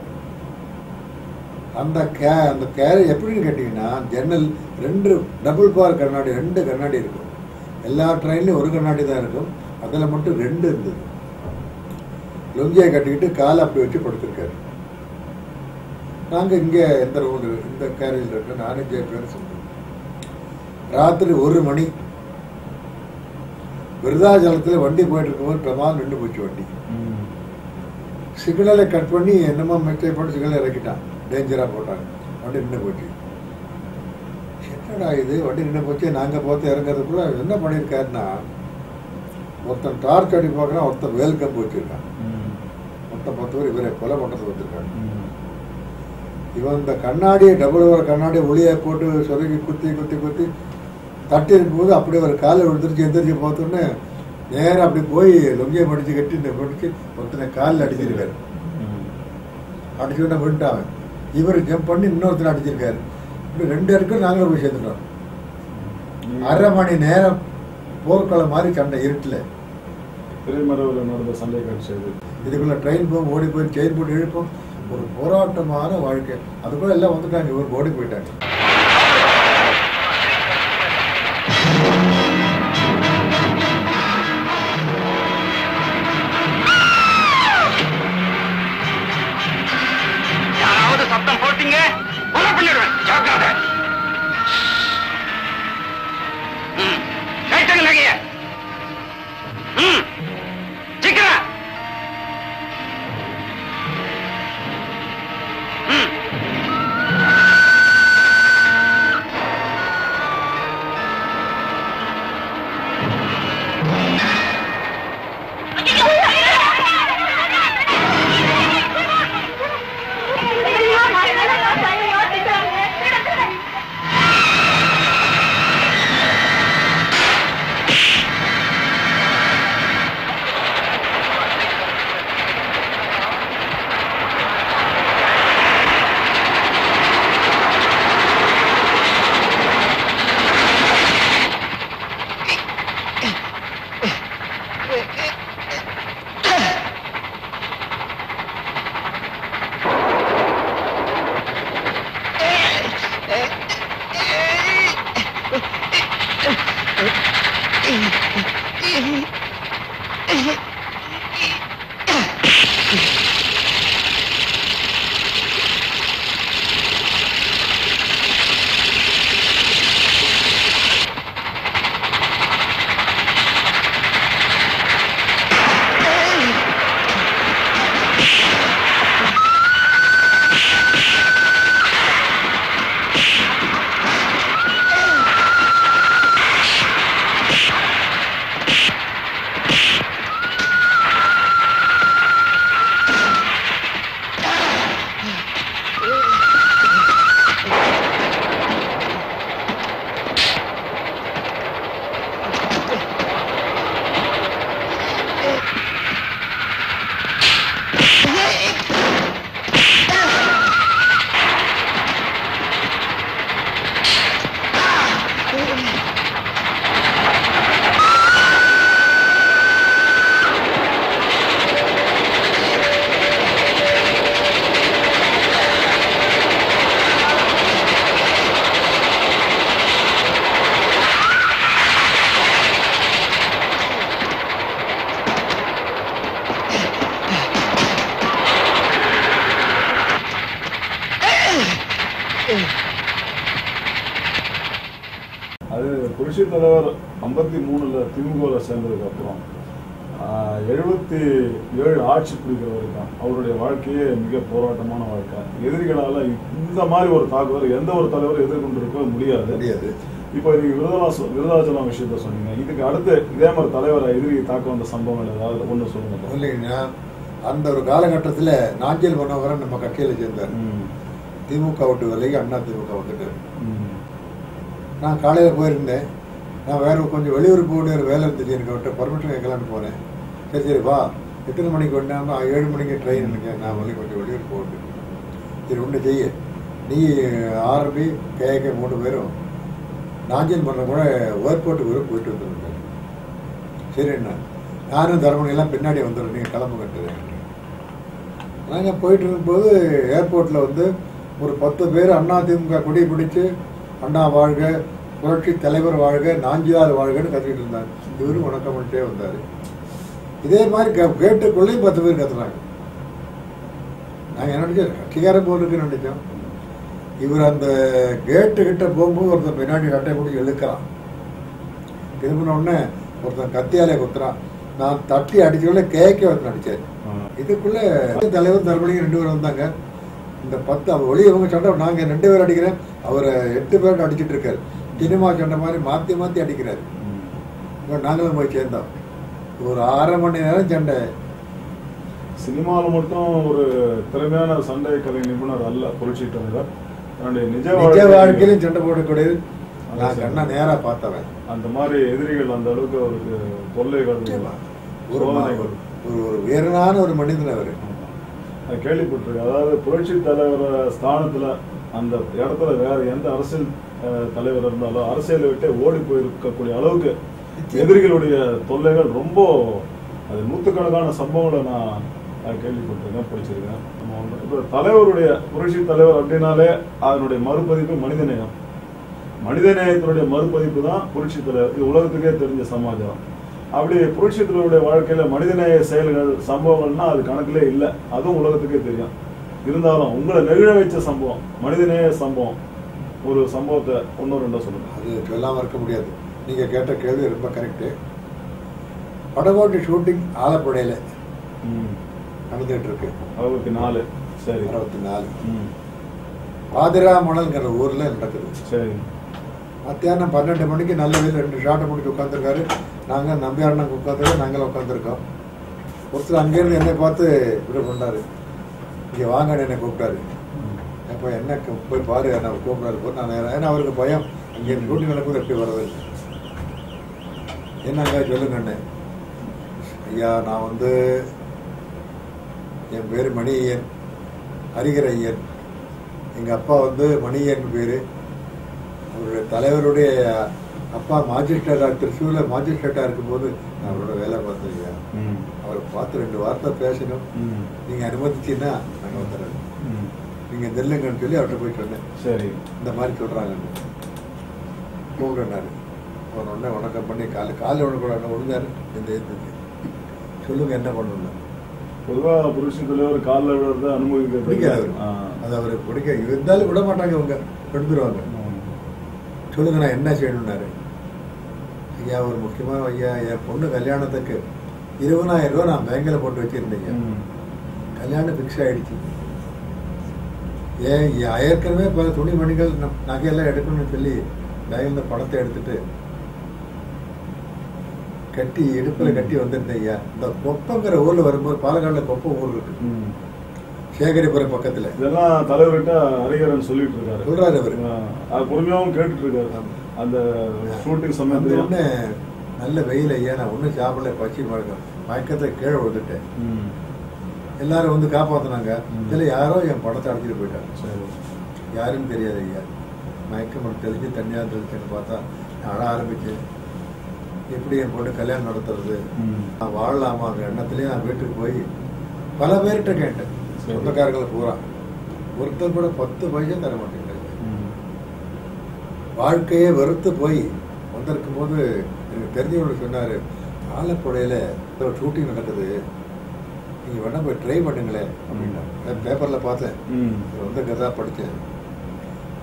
அந்த கே அந்த கேரேஜ் எப்படின்னு கேட்டிங்கன்னா ஜன்னல் ரெண்டு டபுள் பார் கண்ணாடி ரெண்டு கண்ணாடி இருக்கும் எல்லா ட்ரெயின்லையும் ஒரு கண்ணாடி தான் இருக்கும் அதில் மட்டும் ரெண்டு இருந்தது லுங்கியை கட்டிக்கிட்டு காலை அப்படி வச்சு படுத்திருக்காரு நாங்கள் இங்கே எந்த ரூம் இந்த கேரேஜில் இருக்கு நானும் ஜேபியார் சொன்னோம் ராத்திரி ஒரு மணி விருதாச்சலத்தில் வண்டி போயிட்டு இருக்கும்போது பிரமாதம் நின்று போச்சு வண்டி ம். சிக்னலை கட் பண்ணி என்னமோ மிஸ்டேக் பண்ணி சிக்னல் இறக்கிட்டான் டேஞ்சராக போட்டாங்க வண்டி நின்று போச்சு என்னடா இது வண்டி நின்று போச்சு நாங்கள் பார்த்து இறங்குறதுக்குள்ள என்ன பண்ணியிருக்காருன்னா ஒருத்தன் டார்ச் அடி பார்க்குறான் ஒருத்தன் வேல் கம்பு வச்சிருக்கான் ம். மொத்தம் பத்து பேர் இவரை கொலை பண்ணுறது வந்திருக்காங்க ம். இவன் இந்த கண்ணாடியை டபுள் ஒரு கண்ணாடி ஒளியை போட்டு சொருகி குத்தி குத்தி குத்தி தட்டி இருக்கும்போது அப்படியே ஒரு காலை விழுந்துருச்சு எந்திரிச்சு பார்த்தோன்னே நேரா அப்படி போய் லொங்கியை மடிச்சு கட்டி இந்த மடிச்சு ஒருத்தனை காலில் அடிச்சிருக்காரு ம். அடிச்சுட்டு விட்டான் இவர் ஜம்ப் பண்ணி இன்னொருத்தர் அடிச்சிருக்காரு இப்படி ரெண்டு பேருக்கும் நாங்களும் போய் சேர்ந்துட்டோம் அரை மணி நேரம் போர்க்களம் மாதிரி சண்டை இருட்டில் திரைமறைவில் நடந்த சண்டை காட்சி அது இதுக்குள்ள ட்ரெயின் போகும் ஓடி போய் செயின் போட்டு இழுப்போம் ஒரு போராட்டமான வாழ்க்கை அதுக்குள்ள எல்லாம் வந்துட்டாங்க இவர் ஓடி போயிட்டாங்க யாராவது சத்தம் போட்டீங்க கொலை பண்ணிடுவேன் ஜாக்கிரதை ம். கைட்டுங்க நகைய ம். சீக்கிரம் ம். அது புரட்சி தலைவர் ஐம்பத்தி மூணுல திமுகவில் சேர்ந்ததுக்கு அப்புறம் எழுபத்தி ஏழு ஆட்சி பிடிக்கிற வரைக்கும் அவருடைய வாழ்க்கையே மிக போராட்டமான வாழ்க்கை எதிரிகளால இந்த மாதிரி ஒரு தாக்குதல் எந்த ஒரு தலைவரும் எதிர்கொண்டிருக்க முடியாது முடியாது இப்போ நீங்க விருதாசலம் விருதாச்சலம் விஷயத்த சொன்னீங்க இதுக்கு அடுத்து இதே மாதிரி தலைவரை எதிரி தாக்க வந்த சம்பவங்கள் ஏதாவது ஒன்று சொல்லுங்க இல்லைங்கன்னா அந்த ஒரு காலகட்டத்தில் நாஞ்சில் மனோகரன் நம்ம கட்சியில் சேர்ந்தார் ம், திமுக விட்டு விலகி அண்ணா திமுக வந்துட்டார் ம், நான் காலையில் போயிருந்தேன் நான் வேற கொஞ்சம் வெளியூர் போக வேண்டிய ஒரு வேலை இருந்துச்சு எனக்கு அவர்கிட்ட பர்மிஷன் கேட்கலான்னு போனேன் சரி சரி வா எத்தனை மணிக்கு வந்தாம ஏழு மணிக்கு ட்ரெயின் எனக்கு நான் வந்து கொஞ்சம் வெளியூர் போக வேண்டியது சரி ஒன்று செய்ய நீ ஆர்பி கேஏகே மூணு பேரும் நாஞ்சில் பண்ண கூட ஏர்போர்ட்டுக்கு வரை போயிட்டு வந்துருந்தேன் சரி என்ன நானும் தர்மணி எல்லாம் பின்னாடி வந்துடுறேன் நீங்கள் கிளம்பு கட்டுறேன் நாங்கள் போயிட்டு இருக்கும்போது ஏர்போர்ட்டில் வந்து ஒரு பத்து பேர் அண்ணா திமுக கொடி பிடிச்சு அண்ணா வாழ்க புரட்சி தலைவர் வாழ்க நாஞ்சியார் வாழ்கன்னு கத்திட்டு இருந்தாங்க இவரும் வணக்கம் பண்ணிட்டே வந்தார் இதே மாதிரி கே- கேட்டுக்குள்ளேயும் பத்து பேர் கத்துனாங்க நாங்கள் என்ன நினைச்சோம் கட்சிக்காரன் போல் இருக்குன்னு நினைச்சோம் இவர் அந்த கேட்டு கிட்ட போகும்போது ஒருத்தன் பின்னாடி சட்டை பிடிச்சி இழுக்கிறான் திரும்பின உடனே ஒருத்தன் கத்தியாலே குத்துறான் நான் தட்டி அடிச்சவங்கள கேட்க வந்து நடிச்சாரு ஆ. இதுக்குள்ள தலைவர் தர்மலிங்க ரெண்டு பேரும் வந்தாங்க இந்த பத்து அவர் ஒளி இவங்க சண்டை நாங்க ரெண்டு பேர் அடிக்கிறேன் அவரை எட்டு பேர் அடிச்சிட்டு இருக்காரு சினிமா சண்டை மாதிரி மாத்தி மாத்தி அடிக்கிறாரு ம். இவன் நாங்களும் போய் சேர்ந்தோம் ஒரு அரை மணி நேரம் சண்டை சினிமாவில் மட்டும் ஒரு திறமையான சண்டை கலை நிபுணர் அல்ல புரட்சி தலைவர் தன்னுடைய நிஜ நிஜ வாழ்க்கையிலும் வாழ்க்கையிலும் சண்டை போடக்கூடியது நான் கண்ணா நேரா பார்த்தவன் அந்த மாதிரி எதிரிகள் அந்த அளவுக்கு அவருக்கு தொல்லைகள் ஒரு மா- சோதனைகள் ஒரு ஒரு வீரனான ஒரு மனிதன் அவரு நான் கேள்விப்பட்டிருக்கேன் அதாவது புரட்சி தலைவர் ஸ்தானத்துல அந்த இடத்துல வேற எந்த அரசியல் அஹ், தலைவர் இருந்தாலும் அரசியலை விட்டு ஓடி போயிருக்கக்கூடிய அளவுக்கு எதிரிகளுடைய தொல்லைகள் ரொம்ப அது நூற்றுக்கணக்கான சம்பவங்களை நான் நான் கேள்விப்பட்டிருக்கேன் படிச்சிருக்கேன் நம்ம வந்து- இப்ப தலைவருடைய புரட்சி தலைவர் அப்படின்னாலே அதனுடைய மறுபதிப்பு மனிதநேயம் மனிதநேயத்தினுடைய மறுபதிப்பு தான் புரட்சி தலைவர் இது உலகத்துக்கே தெரிஞ்ச சமாஜம் அப்படி புரட்சி தலைவருடைய வாழ்க்கையில மனிதநேய செயல்கள் சம்பவங்கள்னா அது கணக்கிலே இல்லை அதுவும் உலகத்துக்கே தெரியும் இருந்தாலும் உங்களை நெகிழ வைச்ச சம்பவம் மனிதநேய சம்பவம் ஒரு சம்பவத்தை ஒன்னும் ரெண்டோ சொல்லுங்க அது சொல்லாம இருக்க முடியாது நீங்க கேட்ட கேள்வி ரொம்ப கரெக்டு படகோட்டு ஷூட்டிங் ஆலப்புழையில ம். நடந்துட்டு இருக்கு அறுபத்தி நாலு சரி அறுபத்தி நாலு ம். பாதிராமணல்ங்கிற ஊர்ல நடக்குது சரி மத்தியானம் பன்னெண்டு மணிக்கு நல்ல வேலை ரெண்டு ஷாட்டை முடிச்சு உட்காந்துருக்காரு நாங்க நம்பியாரணம் உட்காந்துருக்கோம் நாங்களும் உட்காந்துருக்கோம் ஒருத்தர் அங்கேருந்து என்னை பார்த்து இப்படி பண்ணாரு இங்க வாங்க என்னை கூப்பிட்டாரு அப்போ என்ன கு- போய் பாரு என்ன கூப்பிடாரு போய் நான் நேரா- ஏன்னா அவருக்கு பயம் அங்கே ஷூட்டிங் நடக்கும்போது எப்படி வர்றது என்னங்க சொல்லுங்க அண்ணே ஐயா நான் வந்து என் பேர் மணியன் ஹரிகர ஐயன் எங்கள் அப்பா வந்து மணியன் பேர் அவருடைய தலைவருடைய அப்பா மாஜிஸ்ட்ரேட்டாக திருச்சூரில் மாஜிஸ்ட்ரேட்டாக இருக்கும்போது நான் அவரோட வேலை பார்த்தேன் ஐயா ம். அவரை பார்த்து ரெண்டு வார்த்தை பேசணும் ம். நீங்கள் அனுமதிச்சீங்கன்னா நாங்கள் வந்துடுறோம் ம். நீங்கள் நெல்லுங்கன்னு சொல்லி அவர்கிட்ட போய் சொன்னேன் சரி இந்த மாதிரி சொல்கிறாங்கன்னு கூப்பிடுனாரு அவர் உடனே வணக்கம் பண்ணி காலை காலை உடனே விழுந்தாரு இந்த இருந்துச்சு சொல்லுங்க என்ன பண்ணணும் பொதுவா புருஷ தலைவர் காலில் விழுறத அனுமதிக்க பிடிக்காது அவருக்கு. ஆ. அது அவருக்கு பிடிக்க இருந்தாலும் விட மாட்டாங்க இவங்க எடுத்துருவாங்க ம். சொல்லுங்க நான் என்ன செய்யணும்னாரு ஐயா ஒரு முக்கியமான ஐயா என் பொண்ணு கல்யாணத்துக்கு இருபதாயிரம் ரூபா நான் பேங்கில் போட்டு வச்சிருந்தேங்க ம். கல்யாணம் ஃபிக்ஸ் ஆயிடுச்சு ஏன் ஏ- ஏற்கனவே பல துணிமணிகள் ந- நகையெல்லாம் எடுக்கணும்னு சொல்லி பேங்கில் இந்த பணத்தை எடுத்துட்டு கட்டி இடுப்பில் கட்டி வந்திருந்தேன் ஐயா இந்த கொப்பங்கிற ஊர்ல வரும்போது பாலக்காடுல கொப்பம் ஊர் இருக்கு ம். சேகரிபுரம் பக்கத்துல இதெல்லாம் தலைவர்கிட்ட ஹரிகரன் சொல்லிட்டு இருக்காரு சொல்றாரு அவரு ஆ, அது பொறுமையாவும் கேட்டுட்டு இருக்காரு ஆமா. அந்த ஷூட்டிங் அந்த சமயத்துல உடனே நல்ல வெயில் ஐயா நான் ஒன்றும் சாப்பிடல பச்சி மழக்கம் மயக்கத்தை கீழே விழுந்துட்டேன் ம். எல்லாரும் வந்து காப்பாத்துனாங்க ம். இதுல யாரோ என் படத்தை அடிச்சிட்டு போயிட்டாங்க சரி யாருன்னு தெரியாது ஐயா மயக்கம் மட்டும் தெளிச்சு தனியாக தெளிச்சுன்னு பார்த்தா நான் அழ ஆரம்பிச்சேன் எப்படி என் பொண்ணு கல்யாணம் நடத்துறது ம். நான் வாழலாமா அந்த எண்ணத்துலேயே நான் வீட்டுக்கு போய் பல பேர்கிட்ட கேட்டேன் சரி. சொந்தக்காரங்களை பூரா ஒருத்தர் கூட பத்து பைசா தர மாட்டேங்கிறாங்க ம். வாழ்க்கையே வெறுத்து போய் வந்திருக்கும் போது எனக்கு தெரிஞ்சவங்க சொன்னாரு ஆலப்புழையில ஒரு ஷூட்டிங் நடக்குது நீங்க வேணா போய் ட்ரை பண்ணுங்களேன் அப்படின்னா பேப்பர்ல பார்த்தேன் ம். இது வந்து கதா படித்தேன்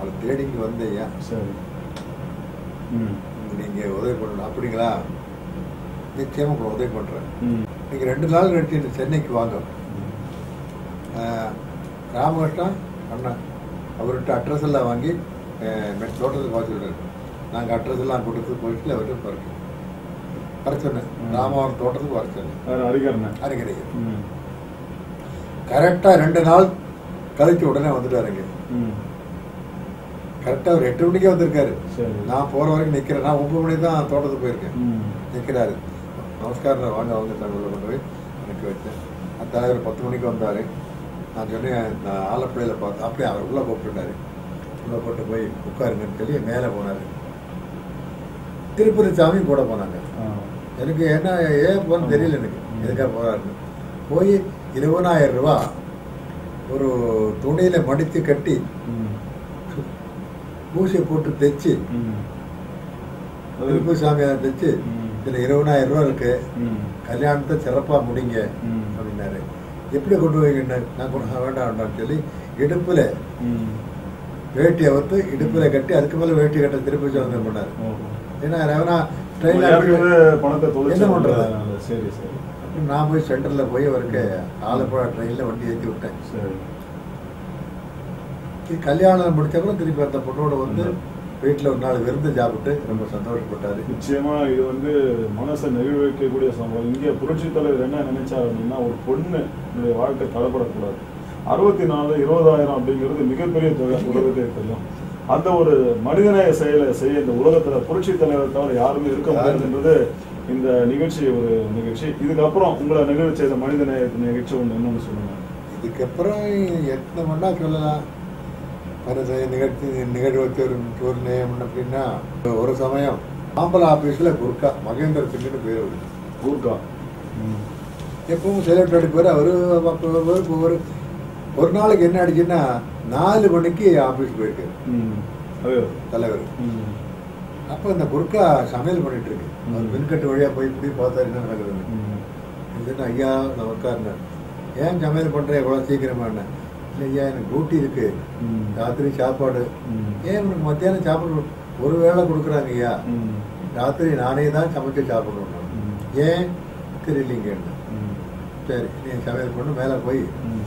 அவரை தேடிக்கு வந்தையா சரி ம் நீங்க உதவி பண்ணணும் அப்படிங்களா நிச்சயமா உங்களுக்கு உதவி பண்றேன் ம் நீங்க ரெண்டு நாள் கழிச்சு இந்த சென்னைக்கு வாங்க ஆஹ், ராமகிருஷ்ணன் அண்ணா அவர்கிட்ட அட்ரஸ் எல்லாம் வாங்கி ஆஹ், மெட் தோட்டத்துக்கு பார்த்து விடுறாரு நாங்கள் அட்ரஸ் எல்லாம் கொடுத்து போயிட்டு அவர்கிட்ட பறிச்சு வர சொன்னேன் ராமவரம் தோட்டத்துக்கு வர சொன்னேன் வேற அடிக்கிறேன் அறிகிறீங்க ம் கரெக்டாக ரெண்டு நாள் கழிச்சு உடனே வந்துட்டாருங்க ம் கரெக்டாக ஒரு எட்டு மணிக்கே வந்திருக்காரு சரி நான் போகிற வரைக்கும் நிற்கிறேன் நான் ஒன்பது மணி தான் தோட்டத்துக்கு போயிருக்கேன் ம் நிற்கிறாரு நமஸ்காரம் வாங்க வாங்க தமிழில் கொண்டு போய் எனக்கு வச்சேன் அந்த தலைவர் பத்து மணிக்கு வந்தார் நான் சொன்னேன் நான் ஆலப்புழையில் பார்த்தேன் அப்படியே அவர் உள்ளே கூப்பிட்டுட்டாரு உள்ளே போட்டு போய் உட்காருங்கன்னு சொல்லி மேலே போனார் திருப்பதி சாமி கூட போனாங்க ஆ எனக்கு என்ன ஏன் போகணும்னு தெரியல எனக்கு எதுக்காக போகிறாருன்னு போய் இருபதாயிரம் ரூபா ஒரு துணியில் மடித்து கட்டி ம் ஊசியை போட்டு தைச்சு ம் அது திருப்பதி சாமியை தைச்சு ம் இதில் இருபதாயிரம் ரூபா இருக்கு ம் கல்யாணத்தை சிறப்பாக முடிங்க ம் அப்படின்னாரு எப்படி கொண்டு போவீங்கன்னு நான் கொண்டு வர வேண்டாம் வேண்டாம்னு சொல்லி இடுப்பில் ம் வேட்டி அவுத்து இடுப்பில் கட்டி அதுக்கு மேலே வேட்டி கட்ட திருப்பி வந்து பண்ணார் ஓஹோ ஏன்னா ரவனா ஏற்கனவே ட்ரெயினில் பணத்தை தொலைச்சு என்ன பண்றது? அதனால சரி சரி நான் போய் சென்டரில் போய் அவருக்கு ஆலப்புழா ட்ரெயினில் வண்டி ஏற்றி விட்டேன் சரி இது கல்யாணம் முடிச்சப்பறம் திருப்பி அந்த பொண்ணோட வந்து வீட்டில் ஒரு நாள் விருந்து சாப்பிட்டு ரொம்ப சந்தோஷப்பட்டாரு நிச்சயமா இது வந்து மனசை நெகிழ வைக்கக்கூடிய சம்பவம் இங்கே புரட்சி தலைவர் என்ன நினைச்சார் அப்படின்னா ஒரு பொண்ணு என்னுடைய வாழ்க்கை தடைப்படக்கூடாது அறுபத்தி நாலு இருபதாயிரம் அப்படிங்கிறது மிகப்பெரிய தொகை உலகத்தை தெரியும் அந்த ஒரு மனிதநேய செயலை செய்ய இந்த உலகத்துல புரட்சி தலைவர் தவிர யாருமே இருக்க முடியாதுன்றது இந்த நிகழ்ச்சி ஒரு நிகழ்ச்சி இதுக்கப்புறம் உங்களை நிகழ்ச்சி செய்த மனிதநேய நிகழ்ச்சி ஒன்று என்னன்னு சொல்லுங்க இதுக்கப்புறம் எத்தனை மணி சொல்லலாம் மனசை நிகழ்ச்சி நிகழ்வத்தி ஒரு ஒரு நேயம் அப்படின்னா ஒரு சமயம் ஆம்பளை ஆபீஸ்ல குர்கா மகேந்திர சிங்னு பேர் அவரு. ஊர்கா எப்பவும் செலக்ட் அடிப்பார் அவரு அப்ப ஒரு ஒரு ஒரு நாளைக்கு என்ன ஆயிடுச்சுன்னா நாலு மணிக்கு ஆபீஸ் போயிருக்காரு ம் அதே தலைவர் ம் அப்போ இந்த குர்கா சமையல் பண்ணிட்டு இருக்கு அவர் மின்கட்டு வழியா போய் இப்படி பார்த்தாரு என்ன நடக்குதுன்னு ம் இதுன்னு ஐயா நான் உட்கார்ந்தேன் ஏன் சமையல் பண்றேன் இவ்வளோ சீக்கிரமா என்ன இல்லை ஐயா எனக்கு டியூட்டி இருக்கு ம் ராத்திரி சாப்பாடு ம் ஏன் உனக்கு மத்தியானம் சாப்பாடு ஒரு வேளை கொடுக்குறாங்க ஐயா ம் ராத்திரி நானே தான் சமைச்சு சாப்பிடணும் ம். ஏன் தெரியலீங்க ம் சரி நீ சமையல் பண்ணு மேலே போய் ம்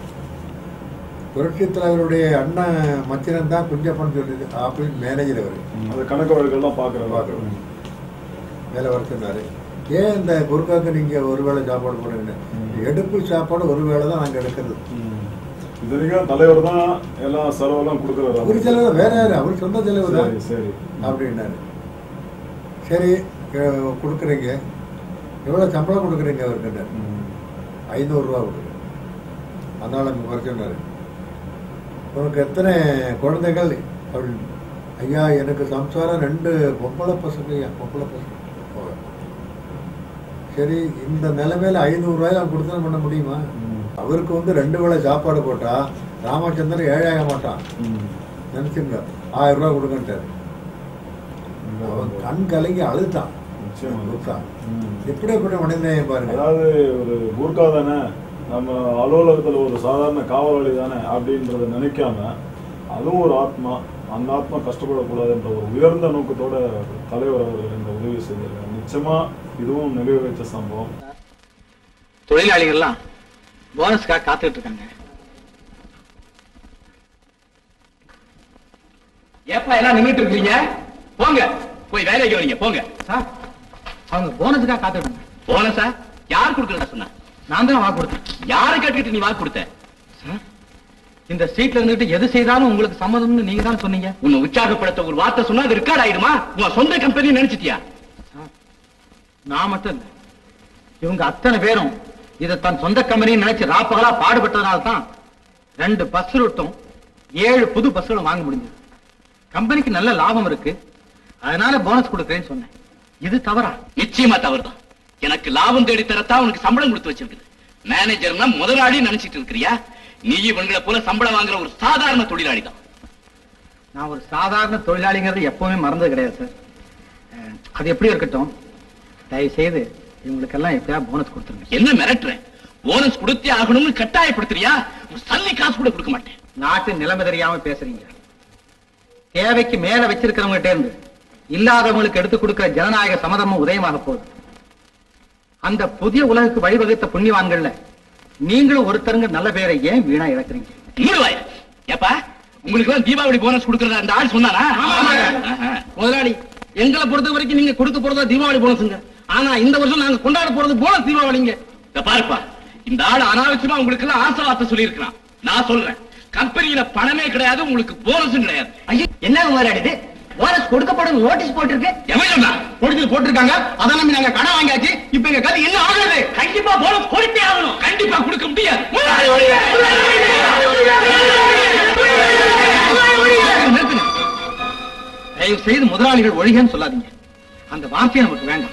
புரட்சி தலைவருடைய அண்ணன் மச்சினன் தான் குஞ்சப்பன் சொல்லிது ஆபீஸ் மேனேஜர் அவர் அந்த கணக்கு வழக்கெல்லாம் பார்க்குறேன் பார்க்குறோம். மேலே வர சொன்னாரு ஏன் இந்த குறுக்காக்கு நீங்க ஒரு வேளை சாப்பாடு போடுறீங்க எடுப்பு சாப்பாடு ஒரு வேளை தான் நாங்கள் எடுக்கிறது இது வரைக்கும் தலைவர் தான் எல்லாம் செலவெல்லாம் கொடுக்குறாரு அவர் செலவு வேற யாரு அவர் சொந்த செலவு தான் சரி சரி அப்படின்னாரு சரி அஹ், கொடுக்குறீங்க எவ்வளோ சம்பளம் கொடுக்குறீங்க அவருக்கு ம். ஐநூறுரூவா கொடுக்குறேன் அதனால அங்கே வர சொன்னாரு உனக்கு எத்தனை குழந்தைகள் அப்படின்னு ஐயா எனக்கு சம்சாரம் ரெண்டு பொம்பளை பசங்க ஐயா பொம்பளை பசங்க ஓ. சரி இந்த நிலைமையில ஐநூறுரூவாயில அவன் கொடுத்தா பண்ண முடியுமா ம். அவருக்கு வந்து ரெண்டு வேளை சாப்பாடு போட்டா ராமச்சந்திரன் ஏழையாக மாட்டான் ம். நினைச்சுங்க ஆயிரம் ரூபாய் கொடுங்கன்ட்டாரு அவன் கண் கலங்கி அழுத்தான் நிச்சயமா. கொடுத்தான் ம். எப்படிப்பட்ட மனிதநேயம் பாருங்க அதாவது ஒரு கூர்க்கா தானே நம்ம அலுவலகத்துல ஒரு சாதாரண காவலாளி தானே அப்படின்றத நினைக்காம அதுவும் ஒரு ஆத்மா அந்த ஆத்மா கஷ்டப்படக்கூடாதுன்ற ஒரு உயர்ந்த நோக்கத்தோட தலைவர் அவர்கள் இந்த உதவி செய்திருக்காங்க நிச்சயமா இதுவும் நிகழ்வு வச்ச சம்பவம் தொழிலாளிகள்லாம் போனஸ்க்காக காத்துட்டு இருக்காங்க ஏப்பா எல்லாம் நின்னுட்டு இருக்கீங்க போங்க போய் வேலைக்கு கவனிங்க போங்க சார் அவங்க போனஸுக்காக காத்துட்டு போனஸா யார் கொடுக்கறதா சொன்னா நான் தான் வாக்கு கொடுத்தேன் யாரை கேட்டுக்கிட்டு நீ வாக்கு கொடுத்த சார் இந்த சீட்ல இருந்துட்டு எது செய்தாலும் உங்களுக்கு சம்மதம்னு நீங்க தான் சொன்னீங்க உன்னை உற்சாகப்படுத்த ஒரு வார்த்தை சொன்னா அது ரெக்கார்ட் ஆயிடுமா உன் சொந்த கம்பெனி நினைச்சிட்டியா நான் மட்டும் இல்ல இவங்க அத்தனை பேரும் இதை தன் சொந்த கம்பெனி நினைச்சு ராப்பகலா பாடுபட்டதுனால தான் ரெண்டு பஸ் ரூட்டும் ஏழு புது பஸ்களும் வாங்க முடிஞ்சது கம்பெனிக்கு நல்ல லாபம் இருக்கு அதனால போனஸ் கொடுக்கறேன்னு சொன்னேன் இது தவறா நிச்சயமா தவறுதான் எனக்கு லாபம் தேடி தரத்தான் உனக்கு சம்பளம் கொடுத்து வச்சிருக்குது மேனேஜர்னா முதலாளி நினைச்சிட்டு இருக்கிறியா நீ இவங்களை போல சம்பளம் வாங்குற ஒரு சாதாரண தொழிலாளி தான் நான் ஒரு சாதாரண தொழிலாளிங்கிறது எப்பவுமே மறந்தது கிடையாது சார் அஹ், அது எப்படி இருக்கட்டும் தயவு செய்து இவங்களுக்கெல்லாம் எப்படியா போனஸ் கொடுத்துருங்க என்ன மிரட்டுறேன் போனஸ் கொடுத்தே ஆகணும்னு கட்டாயப்படுத்துறியா ஒரு சல்லி காசு கூட கொடுக்க மாட்டேன் நாட்டு நிலைமை தெரியாம பேசுறீங்க தேவைக்கு மேல வச்சிருக்கிறவங்ககிட்ட இருந்து இல்லாதவங்களுக்கு எடுத்து கொடுக்கிற ஜனநாயக சமதமும் உதயமாக போகுது அந்த புதிய உலகுக்கு வழிவகுத்த புண்ணியவான்கள்ல நீங்களும் ஒருத்தருங்க நல்ல பேரை ஏன் வீணா இழக்கிறீங்க மூடுவாய் ஏப்பா உங்களுக்கு எல்லாம் தீபாவளி போனஸ் கொடுக்கறதா அந்த ஆள் சொன்னானா ஆஹா. முதலாளி எங்களை பொறுத்த வரைக்கும் நீங்க கொடுக்க போறதா தீபாவளி போனஸுங்க ஆனா இந்த வருஷம் நாங்க கொண்டாட போறது போனஸ் தீபாவளிங்க இத பாருப்பா இந்த ஆள் அனாவசியமா உங்களுக்கு எல்லாம் ஆசை வார்த்தை சொல்லியிருக்கிறான் நான் சொல்றேன் கம்பெனியில பணமே கிடையாது உங்களுக்கு போனஸும் கிடையாது ஐயோ என்ன முதலாளிது போனஸ் கொடுக்கப்படும் நோட்டீஸ் போட்டிருக்கு எவன் சொன்னா கொடுத்து போட்டிருக்காங்க அதை நம்பி நாங்க கடன் வாங்கியாச்சு இப்ப எங்க கதை என்ன ஆகுது கண்டிப்பா போனஸ் கொடுத்தே ஆகணும் கண்டிப்பா கொடுக்க முடியாது நிறுத்துங்க. தயவு செய்து முதலாளிகள் ஒழிகன்னு சொல்லாதீங்க அந்த வார்த்தையை நமக்கு வேண்டாம்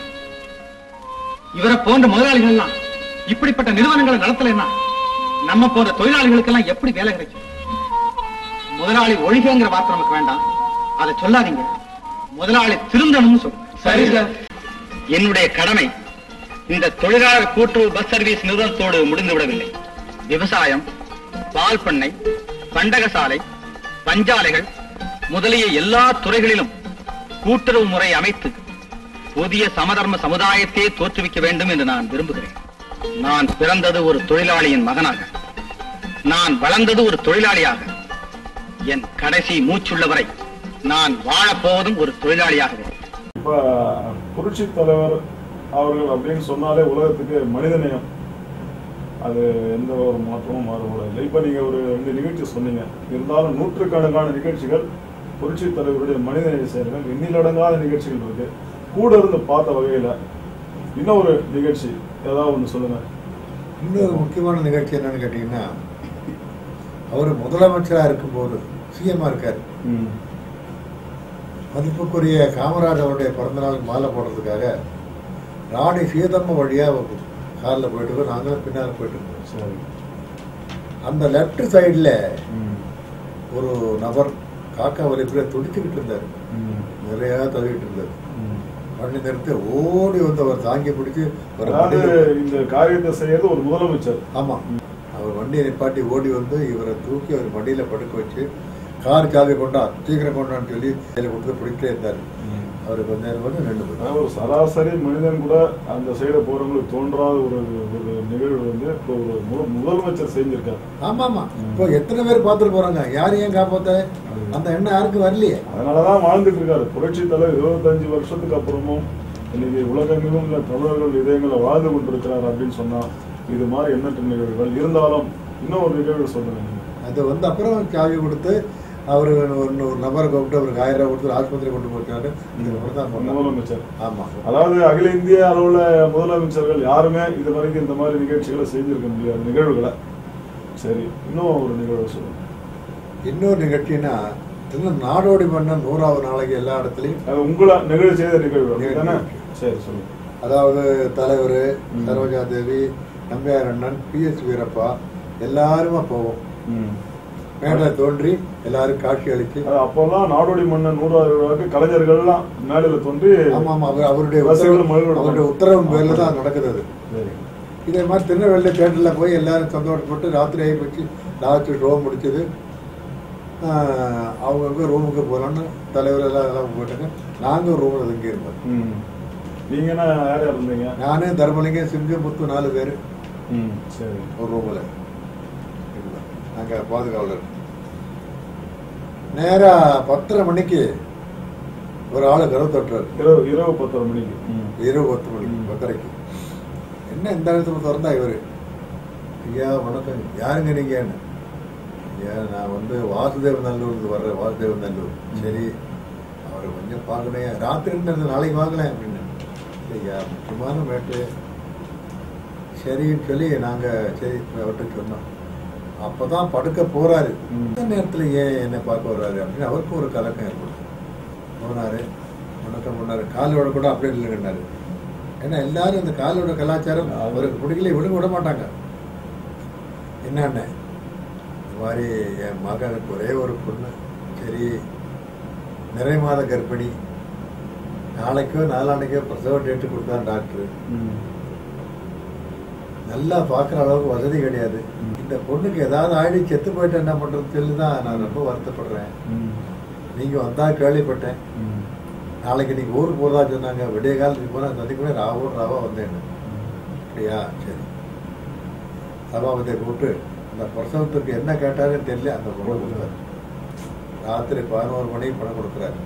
இவரை போன்ற முதலாளிகள் எல்லாம் இப்படிப்பட்ட நிறுவனங்களை நடத்தலைன்னா நம்ம போன்ற தொழிலாளிகளுக்கு எல்லாம் எப்படி வேலை கிடைக்கும் முதலாளி ஒழிகங்கிற வார்த்தை நமக்கு வேண்டாம் அதை சொல்லாதீங்க முதலாளி திருந்தணும்னு சொல்லுங்க சரி சார் என்னுடைய கடமை இந்த தொழிலாளர் கூட்டுறவு பஸ் சர்வீஸ் நிறுவனத்தோடு முடிந்து விடவில்லை விவசாயம் பால் பண்ணை பண்டகசாலை பஞ்சாலைகள் முதலிய எல்லா துறைகளிலும் கூட்டுறவு முறை அமைத்து புதிய சமதர்ம சமுதாயத்தையே தோற்றுவிக்க வேண்டும் என்று நான் விரும்புகிறேன் நான் பிறந்தது ஒரு தொழிலாளியின் மகனாக நான் வளர்ந்தது ஒரு தொழிலாளியாக என் கடைசி மூச்சுள்ளவரை நான் வாழப்போவதும் ஒரு தொழிலாளியாகவே இப்ப புரட்சி தலைவர் அவர்கள் அப்படின்னு சொன்னாலே உலகத்துக்கு மனிதநேயம் அது எந்த ஒரு மாற்றமும் மாறுபடவில்லை இப்ப நீங்க ஒரு ரெண்டு நிகழ்ச்சி சொன்னீங்க இருந்தாலும் நூற்றுக்கணக்கான நிகழ்ச்சிகள் புரட்சி தலைவருடைய மனிதநேய செயல்கள் எண்ணிலடங்காத நிகழ்ச்சிகள் இருக்கு கூட இருந்து பார்த்த வகையில இன்னொரு நிகழ்ச்சி ஏதாவது ஒண்ணு சொல்லுங்க இன்னொரு முக்கியமான நிகழ்ச்சி என்னன்னு கேட்டீங்கன்னா அவர் முதலமைச்சராக இருக்கும்போது சிஎம்மா இருக்காரு மதிப்புக்குரிய காமராஜ் அவருடைய பிறந்தநாளுக்கு மாலை போடுறதுக்காக ராணி சீதம்ம வழியா காரில் போயிட்டு இருக்கோம் நாங்களும் பின்னால் போயிட்டு இருக்கோம் சரி அந்த லெஃப்ட் சைடில் ஒரு நபர் காக்கா வலிப்புல துடிச்சுக்கிட்டு இருந்தார் நிறையா தள்ளிட்டு இருந்தார் வண்டி நிறுத்தி ஓடி வந்து அவர் தாங்கி பிடிச்சி ஒரு அதாவது வண்டியில- இந்த காரியத்தை செய்யறது ஒரு முதலமைச்சர் ஆமா அவர் வண்டியை நிப்பாட்டி ஓடி வந்து இவரை தூக்கி அவர் வண்டியில படுக்க வச்சு கார் சாவி கொண்டா சீக்கிரம் கொண்டான்னு சொல்லி கையில கொடுத்து பிடிச்சிட்டே இருந்தார் அவர் கொஞ்ச நேரம் வந்து நின்று போயிட்டார். அதாவது ஒரு சராசரி மனிதன் கூட அந்த சைட போறவங்களுக்கு தோன்றாத ஒரு ஒரு நிகழ்வு வந்து இப்போ ஒரு மு- முதலமைச்சர் செஞ்சிருக்காரு ஆமா ஆமா இப்போ எத்தனை பேர் பார்த்துட்டு போறாங்க யாரையும் ஏன் காப்பாத்த அந்த எண்ணம் யாருக்கும் வரலையே அதனாலதான் வாழ்ந்துட்டு இருக்காரு புரட்சி தலைவர் இருபத்தஞ்சு வருஷத்துக்கு அப்புறமும் இன்னைக்கு உலகெங்கிலும் உள்ள தமிழர்கள் இதயங்களை வாழ்ந்து கொண்டிருக்கிறார் அப்படின்னு சொன்னா இது மாதிரி எண்ணற்ற நிகழ்வுகள் இருந்தாலும் இன்னும் ஒரு நிகழ்வு சொல்லுங்க நீங்க. அது வந்து அப்புறம் சாவி கொடுத்து அவர் ஒரு ஒரு நபரை கூப்பிட்டு அவருக்கு ஆயிரம் ரூபாய் கொடுத்து ஆஸ்பத்திரி கொண்டு போயிட்டாரு இதுக்கப்புறம் தான் பண்ணாங்க. முதலமைச்சர் ஆமா அதாவது அகில இந்திய அளவுல முதலமைச்சர்கள் யாருமே இது வரைக்கும் இந்த மாதிரி நிகழ்ச்சிகளை செஞ்சிருக்க முடியாது நிகழ்வுகளை சரி இன்னும் ஒரு நிகழ்வு சொல்லுங்க இன்னொரு நிகழ்ச்சின்னா இன்னும் நாடோடி மன்னன் நூறாவது நாளைக்கு எல்லா இடத்துலையும் அது உங்களை நிகழ்வு செய்த நிகழ்வு அப்படித்தானே சரி சொல்லுங்க அதாவது தலைவர் சரோஜா தேவி நம்பியார் அண்ணன் பி எஸ் வீரப்பா எல்லாருமா போவோம் மேடை தோன்றி எல்லாரும் காட்சி அளிச்சு அது அப்போல்லாம் நாடோடி மன்னன் நூறாவது விழாவுக்கு கலைஞர்கள்லாம் மேடையில தோன்றி ஆமா ஆமா அவர் அவருடைய ரசிகர்கள் உத்தரவு- மகிழ்வு அவருடைய உத்தரவு பேர்ல தான் நடக்குது அது சரி இதே மாதிரி திருநெல்வேலி தேட்டர்ல போய் எல்லாரும் சந்தோஷப்பட்டு ராத்திரி ஆகி போச்சு லாஸ்ட் ஷோ முடிச்சது ஆஹ் அவங்கவுங்க ரூமுக்கு போகலான்னு தலைவர் எல்லாம் எல்லாம் போயிட்டாங்க நாங்க ஒரு ரூம்ல தங்கி இருந்தோம் ம் நீங்க என்ன யார் யார் இருந்தீங்க நானு தர்மலிங்கம் சிங்கம் முத்து நாலு பேர் ம் சரி ஒரு ரூம்ல இருந்தோம் நாங்க பாதுகாவலர் நேரா பத்தரை மணிக்கு ஒரு ஆளு கதவு தட்டுறாரு இரவு இரவு பத்தரை மணிக்கு ம் இரவு பத்து மணிக்கு பத்தரைக்கு என்ன இந்த இடத்துல திறந்தா இவரு ஐயா வணக்கம் யாருங்க நீங்கன்னு ஐயா நான் வந்து வாசுதேவ நல்லூருக்கு வர்றேன் வாசுதேவ நல்லூர் சரி அவரை கொஞ்சம் பார்க்கணும் ராத்திரி இருந்தது நாளைக்கு வாங்கலாம் அப்படின்னு ஐயா முக்கியமான மேட்டு சரின்னு சொல்லி நாங்கள் சரி அவர்கிட்ட சொன்னோம் அப்பதான் படுக்க போறாரு இந்த நேரத்துல ஏன் என்னை பார்க்க வர்றாரு அப்படின்னு அவருக்கும் ஒரு கலக்கம் ஏற்படும் போனாரு வணக்கம் பண்ணாரு காலோட கூட அப்படியே இல்லைன்னாரு ஏன்னா எல்லாரும் இந்த காலோட கலாச்சாரம் அவருக்கு பிடிக்கல இவனுக்கு விட மாட்டாங்க என்னன்னு இந்த மாதிரி என் மகனுக்கு ஒரே ஒரு பொண்ணு சரி நிறை மாத கர்ப்பிணி நாளைக்கோ நாளானைக்கோ பிரசவ டேட்டு கொடுத்தான் டாக்டர் நல்லா பார்க்குற அளவுக்கு வசதி கிடையாது இந்த பொண்ணுக்கு ஏதாவது ஆயிடு செத்து போயிட்டு என்ன பண்றது சொல்லி தான் நான் ரொம்ப வருத்தப்படுறேன் நீங்கள் வந்தா கேள்விப்பட்டேன் நாளைக்கு நீங்கள் ஊருக்கு போகிறதா சொன்னாங்க விடிய காலத்துக்கு போனால் சந்திக்கவே ராவோட ராவா வந்தேன் அப்படியா சரி சபாபதியை கூப்பிட்டு அந்த பிரசவத்துக்கு என்ன கேட்டாருன்னு தெரியல அந்த பணம் கொடுத்தாரு ராத்திரி பதினோரு மணிக்கு பணம் கொடுக்குறாரு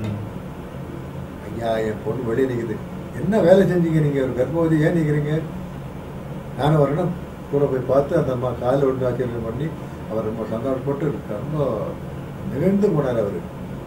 ஐயா என் பொண்ணு வெளியே நிற்குது என்ன வேலை செஞ்சீங்க நீங்கள் ஒரு கர்ப்பவதி ஏன் நிற்கிறீங்க நானும் வரணும் கூட போய் பார்த்து அந்த அம்மா காலில் விட்டு ஆச்சரியம் பண்ணி அவர் ரொம்ப சந்தோஷப்பட்டு ரொம்ப நிகழ்ந்து போனார் அவர்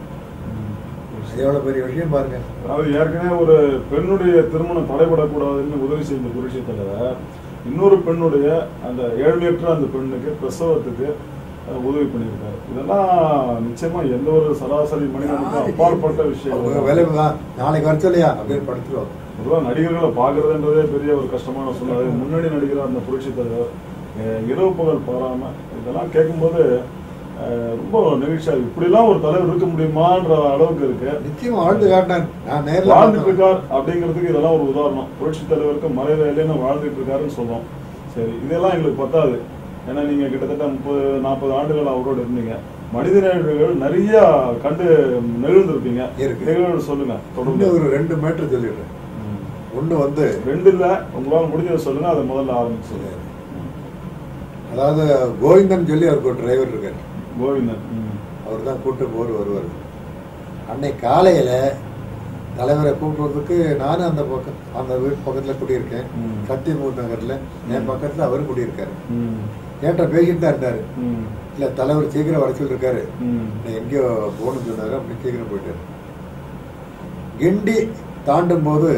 அது எவ்வளோ பெரிய விஷயம் பாருங்க அதாவது ஏற்கனவே ஒரு பெண்ணுடைய திருமணம் தடைபடக்கூடாதுன்னு உதவி செய்த புரட்சி தலைவர் இன்னொரு பெண்ணுடைய அந்த ஏழ்மையற்ற அந்த பெண்ணுக்கு பிரசவத்துக்கு அஹ், உதவி பண்ணியிருக்காரு இதெல்லாம் நிச்சயமா எந்த ஒரு சராசரி மனிதனுக்கும் அப்பாற்பட்ட அவங்க விஷயம் வேலை வா- நாளைக்கு வர சொல்லியா அப்படின்னு படுத்துருவாங்க பொதுவாக நடிகர்களை பார்க்கறதுன்றதே பெரிய ஒரு கஷ்டமான சொல்லாது முன்னணி நடிகர் அந்த புரட்சி தலைவர் அஹ், இரவு பகல் பாராம இதெல்லாம் கேட்கும்போது அஹ், ரொம்ப நெகிழ்ச்சியா இருக்கு இப்படிலாம் ஒரு தலைவர் இருக்க முடியுமான்ற அளவுக்கு இருக்கு நிச்சயம் வாழ்ந்து காட்டினேன் நான் நேரில் வாழ்ந்துட்டு இருக்கார் அப்படிங்கிறதுக்கு இதெல்லாம் ஒரு உதாரணம் புரட்சி தலைவருக்கு மறைவு இல்லைன்னு வாழ்ந்துட்டு இருக்காருன்னு சொல்றோம் சரி இதெல்லாம் எங்களுக்கு பத்தாது ஏன்னா நீங்க கிட்டத்தட்ட முப்பது நாற்பது ஆண்டுகள் அவரோட இருந்தீங்க மனித நிகழ்வுகள் நிறைய கண்டு நெகிழ்ந்திருப்பீங்க இருக்கு. நிகழ்வுகள் சொல்லுங்க தொடர்ந்து இன்னும் ஒரு ரெண்டு மேட்ரு சொல்லிடுறேன் ஒன்று வந்து ரெண்டு இல்ல உங்களால முடிஞ்சதை சொல்லுங்க அதை முதல்ல ஆரம்பிச்சு அதாவது கோவிந்தன் சொல்லி அவருக்கு ஒரு டிரைவர் இருக்காரு கோவிந்தன் ம். அவர் தான் கூட்டு போர் வருவார் அன்னைக்கு காலையில் தலைவரை கூப்பிடுறதுக்கு நானும் அந்த பக்கம் அந்த வீட்டு பக்கத்தில் குடியிருக்கேன் ம். சத்தியமூர் நகரில் என் பக்கத்தில் அவர் குடியிருக்காரு ம். ஏன்ட்ட பேசிட்டு தான் இருந்தார் ம். இல்லை தலைவர் சீக்கிரம் வர சொல்லியிருக்காரு ம். நான் எங்கேயோ போகணும்னு சொன்னாரு அப்படி சீக்கிரம் போயிட்டாரு கிண்டி தாண்டும் போது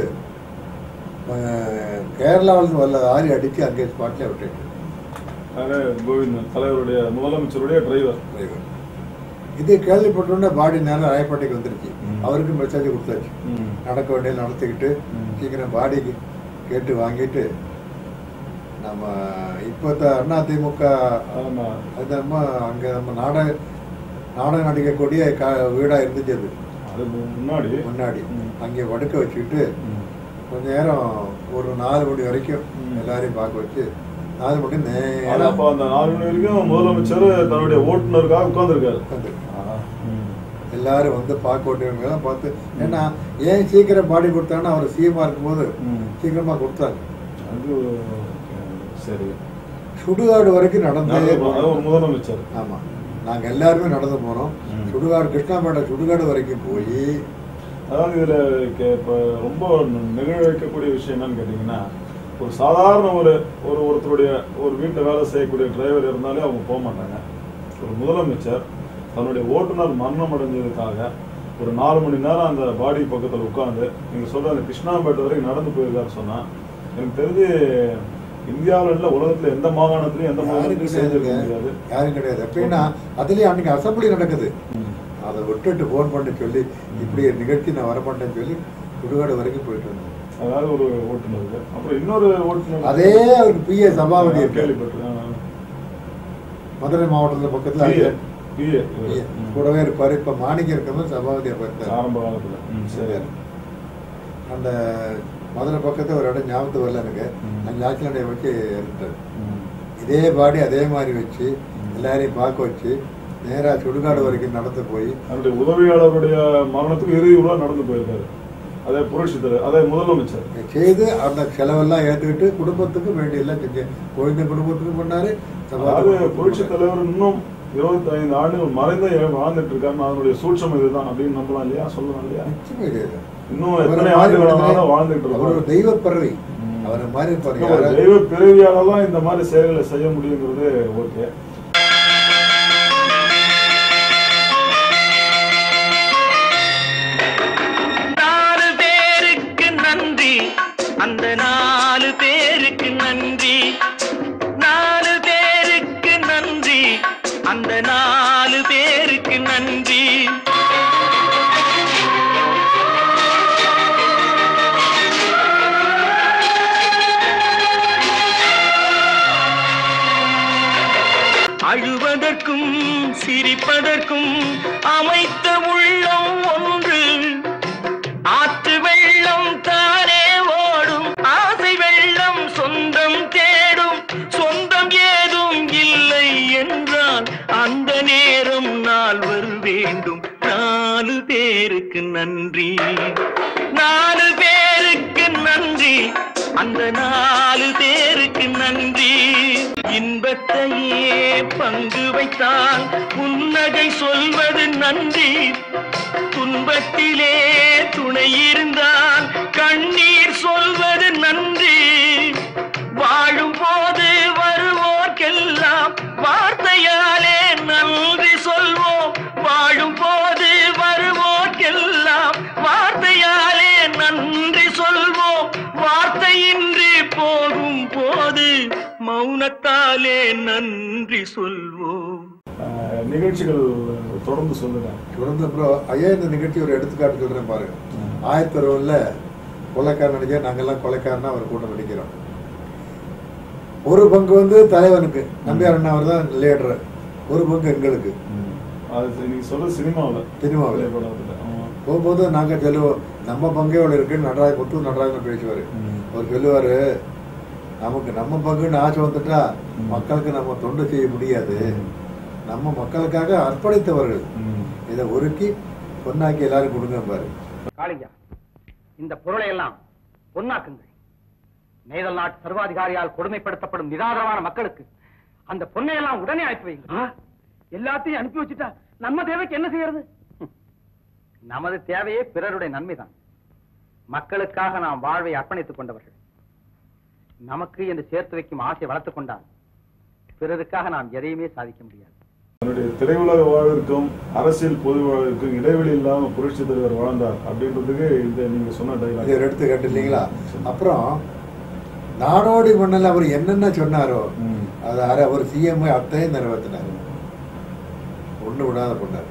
கேரளாவிலிருந்து வல்ல ஆரி அடித்து அங்கே ஸ்பாட்லேயே விட்டுட்டு அது கோவிந்தன் தலைவருடைய முதலமைச்சருடைய டிரைவர் டிரைவர் இது கேள்விப்பட்டோன்னே பாடி நேரம் ராயப்பேட்டைக்கு வந்துருச்சு அவருக்கு மெசேஜ் கொடுத்தாச்சு ம். நடக்க வேண்டியது நடத்திக்கிட்டு ம். சீக்கிரம் பாடிக்கு கேட்டு வாங்கிட்டு நம்ம இப்போ அண்ணா திமுக ஆமா அது நம்ம அங்கே நம்ம நாடக நாடகம் நடிக்கக்கூடிய க வீடாக இருந்துச்சு அது அது முன்னாடி முன்னாடி ம். அங்கே படுக்க வச்சுக்கிட்டு ம். கொஞ்ச நேரம் ஒரு நாலு மணி வரைக்கும் ம். எல்லாரையும் பார்க்க வச்சு நாலு மணி ஆனா நேரம் அப்ப அந்த நாலு மணி வரைக்கும் முதலமைச்சர் தன்னுடைய ஓட்டுநருக்காக உட்கார்ந்துருக்காரு உட்காந்து எல்லாரும் வந்து பார்க்க வேண்டியவங்க எல்லாம் பார்த்து ஏன்னா ஏன் சீக்கிரம் பாடி கொடுத்தாங்கன்னா அவர் சிஎம்மா இருக்கும்போது சீக்கிரமா கொடுத்தாங்க அது சரி சுடுகாடு வரைக்கும் நடந்தே நடந்து போ- அது போனோம். ஒரு முதலமைச்சர் ஆமா நாங்க எல்லாருமே நடந்து போனோம் ம். சுடுகாடு கிருஷ்ணாபேட்டை சுடுகாடு வரைக்கும் போய் அதாவது இதுல கே- இப்ப ரொம்ப நிகழ வைக்கக்கூடிய விஷயம் என்னன்னு கேட்டீங்கன்னா ஒரு சாதாரண ஒரு ஒரு ஒருத்தருடைய ஒரு வீட்டுல வேலை செய்யக்கூடிய டிரைவர் இருந்தாலே அவங்க போக மாட்டாங்க ஒரு முதலமைச்சர் தன்னுடைய ஓட்டுநர் மரணம் அடைஞ்சதுக்காக ஒரு நாலு மணி நேரம் அந்த பாடி பக்கத்துல உட்கார்ந்து நீங்க சொல்ற அந்த கிருஷ்ணாபேட்டை வரைக்கும் நடந்து போயிருக்காரு சொன்னா எனக்கு தெரிஞ்சு இந்தியாவில் இல்ல உலகத்துல எந்த மாகாணத்திலயும் எந்த யாரும் மாகாணத்திலும் செஞ்சிருக்க கிடையாது முடியாது யாரும் கிடையாது எப்படின்னா அதுலயும் அன்னைக்கு அசம்பிளி நடக்குது ம். அதை விட்டுட்டு ஃபோன் பண்ணி சொல்லி இப்படி ஒரு நிகழ்ச்சி நான் வரமாட்டேன்னு சொல்லி சுடுகாடு வரைக்கும் போயிட்டு வந்தேன் அதாவது ஒரு ஓட்டுநருக்கு அப்புறம் இன்னொரு ஓட்டுநர் அதே அவருக்கு பிஏ சபாபதி நான் இருக்கு கேள்விப்பட்டிருக்கேன் மதுரை மாவட்டத்துல பக்கத்துல PA, அது- PA, PA. ம். கூடவே இருப்பாரு இப்ப மாணிக்கம் இருக்கவங்க சபாபதியை பார்த்தாரு ஆரம்ப காலத்துல ம், சரி அந்த மதுரை பக்கத்துல ஒரு இடம் ஞாபகத்துக்கு வரல எனக்கு ம். அங்கே ஆட்சியடைய வச்சு இருந்தார் ம். இதே பாடி அதே மாதிரி வச்சு எல்லாரையும் பார்க்க வச்சு நேரா சுடுகாடு வரைக்கும் நடந்து போய் அவருடைய உதவியாளருடைய மரணத்துக்கு இறுதி உலா நடந்து போயிருக்காரு அதே புரட்சி தலைவர் அதே முதலமைச்சர் செய்து அந்த செலவெல்லாம் ஏற்றுக்கிட்டு குடும்பத்துக்கு வேண்டியெல்லாம் செஞ்சு கோவிந்த குடும்பத்துக்கு பண்ணாரு அதாவது சபாபதி புரட்சி தலைவர் இன்னும் இருபத்தி ஐந்து ஆண்டுகள் மறைந்த ஏன் வாழ்ந்துட்டு இருக்காருன்னு அதனுடைய சூட்சம் இதுதான் அப்படின்னு நம்பலாம் இல்லையா சொல்லலாம் இல்லையா நிச்சயமா இது. இன்னும் அவரை எத்தனை மாதிரி ஆண்டுகள் ஒருத்தர் ஆனாலும் வாழ்ந்துட்டு அவர் ஒரு இருக்காரு தெய்வ பிறவி ம். அவரை மாதிரி இருப்பாரு ஒரு யாரா- தெய்வ பிறவியால தான் இந்த மாதிரி செயல்களை செய்ய முடியுங்கிறது ஓகே நாலு பேருக்கு நன்றி அந்த நாலு பேருக்கு நன்றி நாலு பேருக்கு நன்றி அந்த நாலு பேருக்கு நன்றி அழுவதற்கும் சிரிப்பதற்கும் அமைத்த உள்ளம் ஒன்று ஆற்று வெள்ளம் தானே ஓடும் ஆசை வெள்ளம் சொந்தம் தேடும் சொந்தம் ஏதும் இல்லை என்றால் அந்த நேரம் நால்வர் வேண்டும் நான் நன்றி இன்பத்தையே பங்கு வைத்தால் புன்னகை சொல்வது நன்றி துன்பத்திலே துணை இருந்தால் கண்ணீர் சொல்வது நன்றி வாழும் போது வருவோர்க்கெல்லாம் வார்த்தையாலே நன்றி சொல்வோம் வாழும் போது வருவோர்க்கெல்லாம் வார்த்தையாலே நன்றி சொல்வோம் வார்த்தையின்றி போகும் போது மௌனத்தாலே நன்றி சொல்வோம் அஹ், நிகழ்ச்சிகள் தொடர்ந்து சொல்லுங்க தொடர்ந்து அப்புறம் ஐயா இந்த நிகழ்ச்சி ஒரு எடுத்துக்காட்டு சொல்றேன் பாருங்க ஆயிரத்தி அறுபதுல கொலைக்காரன் நடிச்சா நாங்கெல்லாம் கொலைக்காரனா அவர் கூட்டம் நடிக்கிறோம் ஒரு பங்கு வந்து தலைவனுக்கு நம்பியார் அண்ணா அவர் தான் லீடர் ஒரு பங்கு எங்களுக்கு அது நீங்க சொல்றது சினிமாவில் சினிமாவில் போகும்போது நாங்க சொல்லுவோம் நம்ம பங்கே இவ்வளவு இருக்குன்னு நடராஜ் முத்து நடராஜன் பேசுவாரு அவர் சொல்லுவாரு நமக்கு நம்ம பங்குன்னு ஆசை வந்துட்டா மக்களுக்கு நம்ம தொண்டு செய்ய முடியாது நம்ம மக்களுக்காக அர்ப்பணித்தவர்கள் இதை ஒருக்கி பொன்னாக்கி எல்லாரும் கொடுங்க பாரு காளிங்கா இந்த பொருளை எல்லாம் பொன்னாக்குங்கள் நெய்தல் நாட்டு சர்வாதிகாரியால் கொடுமைப்படுத்தப்படும் நிராதரவான மக்களுக்கு அந்த பொண்ணை எல்லாம் உடனே அனுப்பி வைங்க எல்லாத்தையும் அனுப்பி வச்சுட்டா நம்ம தேவைக்கு என்ன செய்யறது நமது தேவையே பிறருடைய நன்மைதான் மக்களுக்காக நாம் வாழ்வை அர்ப்பணித்துக் கொண்டவர்கள் நமக்கு என்று சேர்த்து வைக்கும் ஆசை வளர்த்துக் கொண்டால் பிறருக்காக நாம் எதையுமே சாதிக்க முடியாது தன்னுடைய திரையுலக வாழ்விற்கும் அரசியல் பொது வாழ்விற்கும் இடைவெளி இல்லாம புரட்சி தலைவர் வாழ்ந்தார் அப்படின்றதுக்கு இந்த நீங்க சொன்ன இது ஒரு டைலாக் எடுத்துக்காட்டு இல்லைங்களா அப்புறம் நாடோடி மண்ணில் அவர் என்னென்ன சொன்னாரோ அது அரை ஒரு சிஎம் அத்தையும் நிறைவேற்றினார் ஒண்ணு விடாத பண்ணார்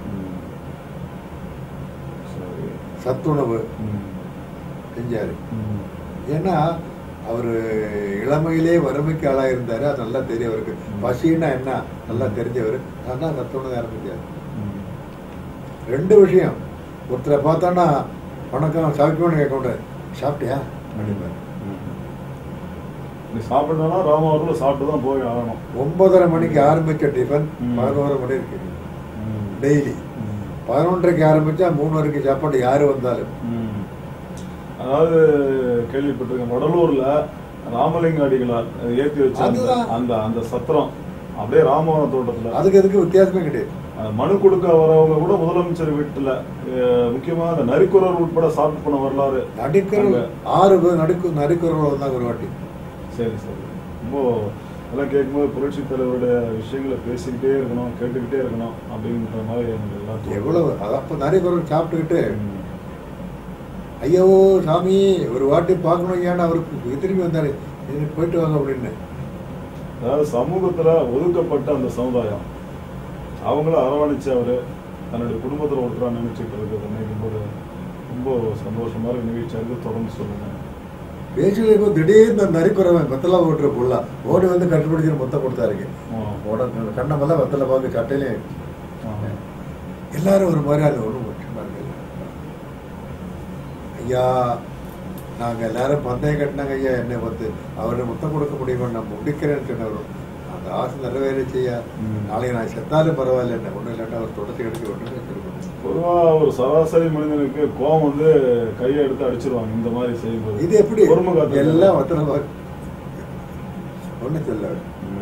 சத்துணவு செஞ்சாரு ஏன்னா அவர் இளமையிலே வறுமைக்கு ஆளாக இருந்தாரு அது நல்லா தெரியும் அவருக்கு பசின்னா என்ன நல்லா தெரிஞ்சவர் அதான் சத்துணவு ஆரம்பிச்சார் ரெண்டு விஷயம் ஒருத்தரை பார்த்தோன்னா வணக்கம் சாப்பிட்டோன்னு கேட்க மாட்டார் சாப்பிட்டியா அப்படிம்பாரு நீ சாப்பிடணும்னா ராமவரத்தில் சாப்பிட்டு தான் போய் ஆகணும் ஒன்பதரை மணிக்கு ஆரம்பிச்ச டிஃபன் பதினோரு மணி இருக்கு டெய்லி பதினொன்றரைக்கு ஆரம்பிச்சா மூணு வரைக்கும் சாப்பாடு யாரு வந்தாலும் அதாவது கேள்விப்பட்டிருக்கேன் வடலூர்ல ராமலிங்க அடிகளார் ஏத்தி வச்ச அந்த- அதுதான். அந்த அந்த சத்திரம் அப்படியே ராமவரம் தோட்டத்துல அதுக்கு எதுக்கு வித்தியாசமே கிடையாது அஹ் மனு கொடுக்க வரவங்க கூட முதலமைச்சர் வீட்டுல அஹ் முக்கியமா அந்த நரிக்குறவர் உட்பட சாப்பிட்டு போன வரலாறு நடிக்கிறோம் அங்க. ஆறு பேர் நடிக்கும் நடிக்கிறவங்க வந்தாங்க ஒரு வாட்டி சரி சரி ரொம்ப அதெல்லாம் கேட்கும்போது புரட்சி தலைவருடைய விஷயங்களை பேசிக்கிட்டே இருக்கணும் கேட்டுக்கிட்டே இருக்கணும் அப்படின்ற மாதிரி எனக்கு எல்லாம் தோணுது. எவ்வளவு அது அப்ப நரிக்கிறவங்க சாப்பிட்டுக்கிட்டு ஐயோ சாமி ஒரு வாட்டி பார்க்கணும் ஏன்னா அவருக்கு திரும்பி வந்தாரு இது போயிட்டு வாங்க அப்படின்னு அதாவது சமூகத்துல ஒதுக்கப்பட்ட அந்த சமுதாயம் அவங்கள அரவணைச்சு அவரு தன்னுடைய குடும்பத்துல ஒருத்தரா நினைச்சிட்டு இருக்கிறது நினைக்கும் போது ரொம்ப சந்தோஷமா இருக்கு நிகழ்ச்சியா இருக்கு தொடர்ந்து சொல்லுங்க பேசிட்டு திடீர்னு அந்த நரிக்குறவன் வெத்தலை ஓட்டுற புள்ள ஓடி வந்து கட்டுப்பிடிச்சு மொத்தம் கொடுத்தாருங்க உட கண்ணமெல்லாம் வெத்தலை பார்க்க சட்டையிலே எல்லாரும் ஒரு மாதிரி அது ஒன்றும் முக்கியமா இருக்கு ஐயா நாங்க எல்லாரும் பந்தயம் கட்டினாங்க ஐயா என்னை வந்து அவரை முத்தம் கொடுக்க முடியுமா நான் முடிக்கிறேன்னு சொன்னவர் அந்த ஆசை நிறைவேற செய்ய நாளைக்கு நான் செத்தாலும் பரவாயில்ல என்ன ஒன்றும் இல்லாட்டா அவர் தொடர்ச்சி எடுத்து ஒன்றுமே வச்சிருக்கணும் பொதுவா ஒரு சராசரி மனிதனுக்கு கோவம் வந்து கையை எடுத்து அடிச்சிருவாங்க இந்த மாதிரி செய்யும்போது இது எப்படி பொறுமை காத்து எல்லாம் வெத்தலை பார்க்க ஒன்றும் சொல்ல ம்.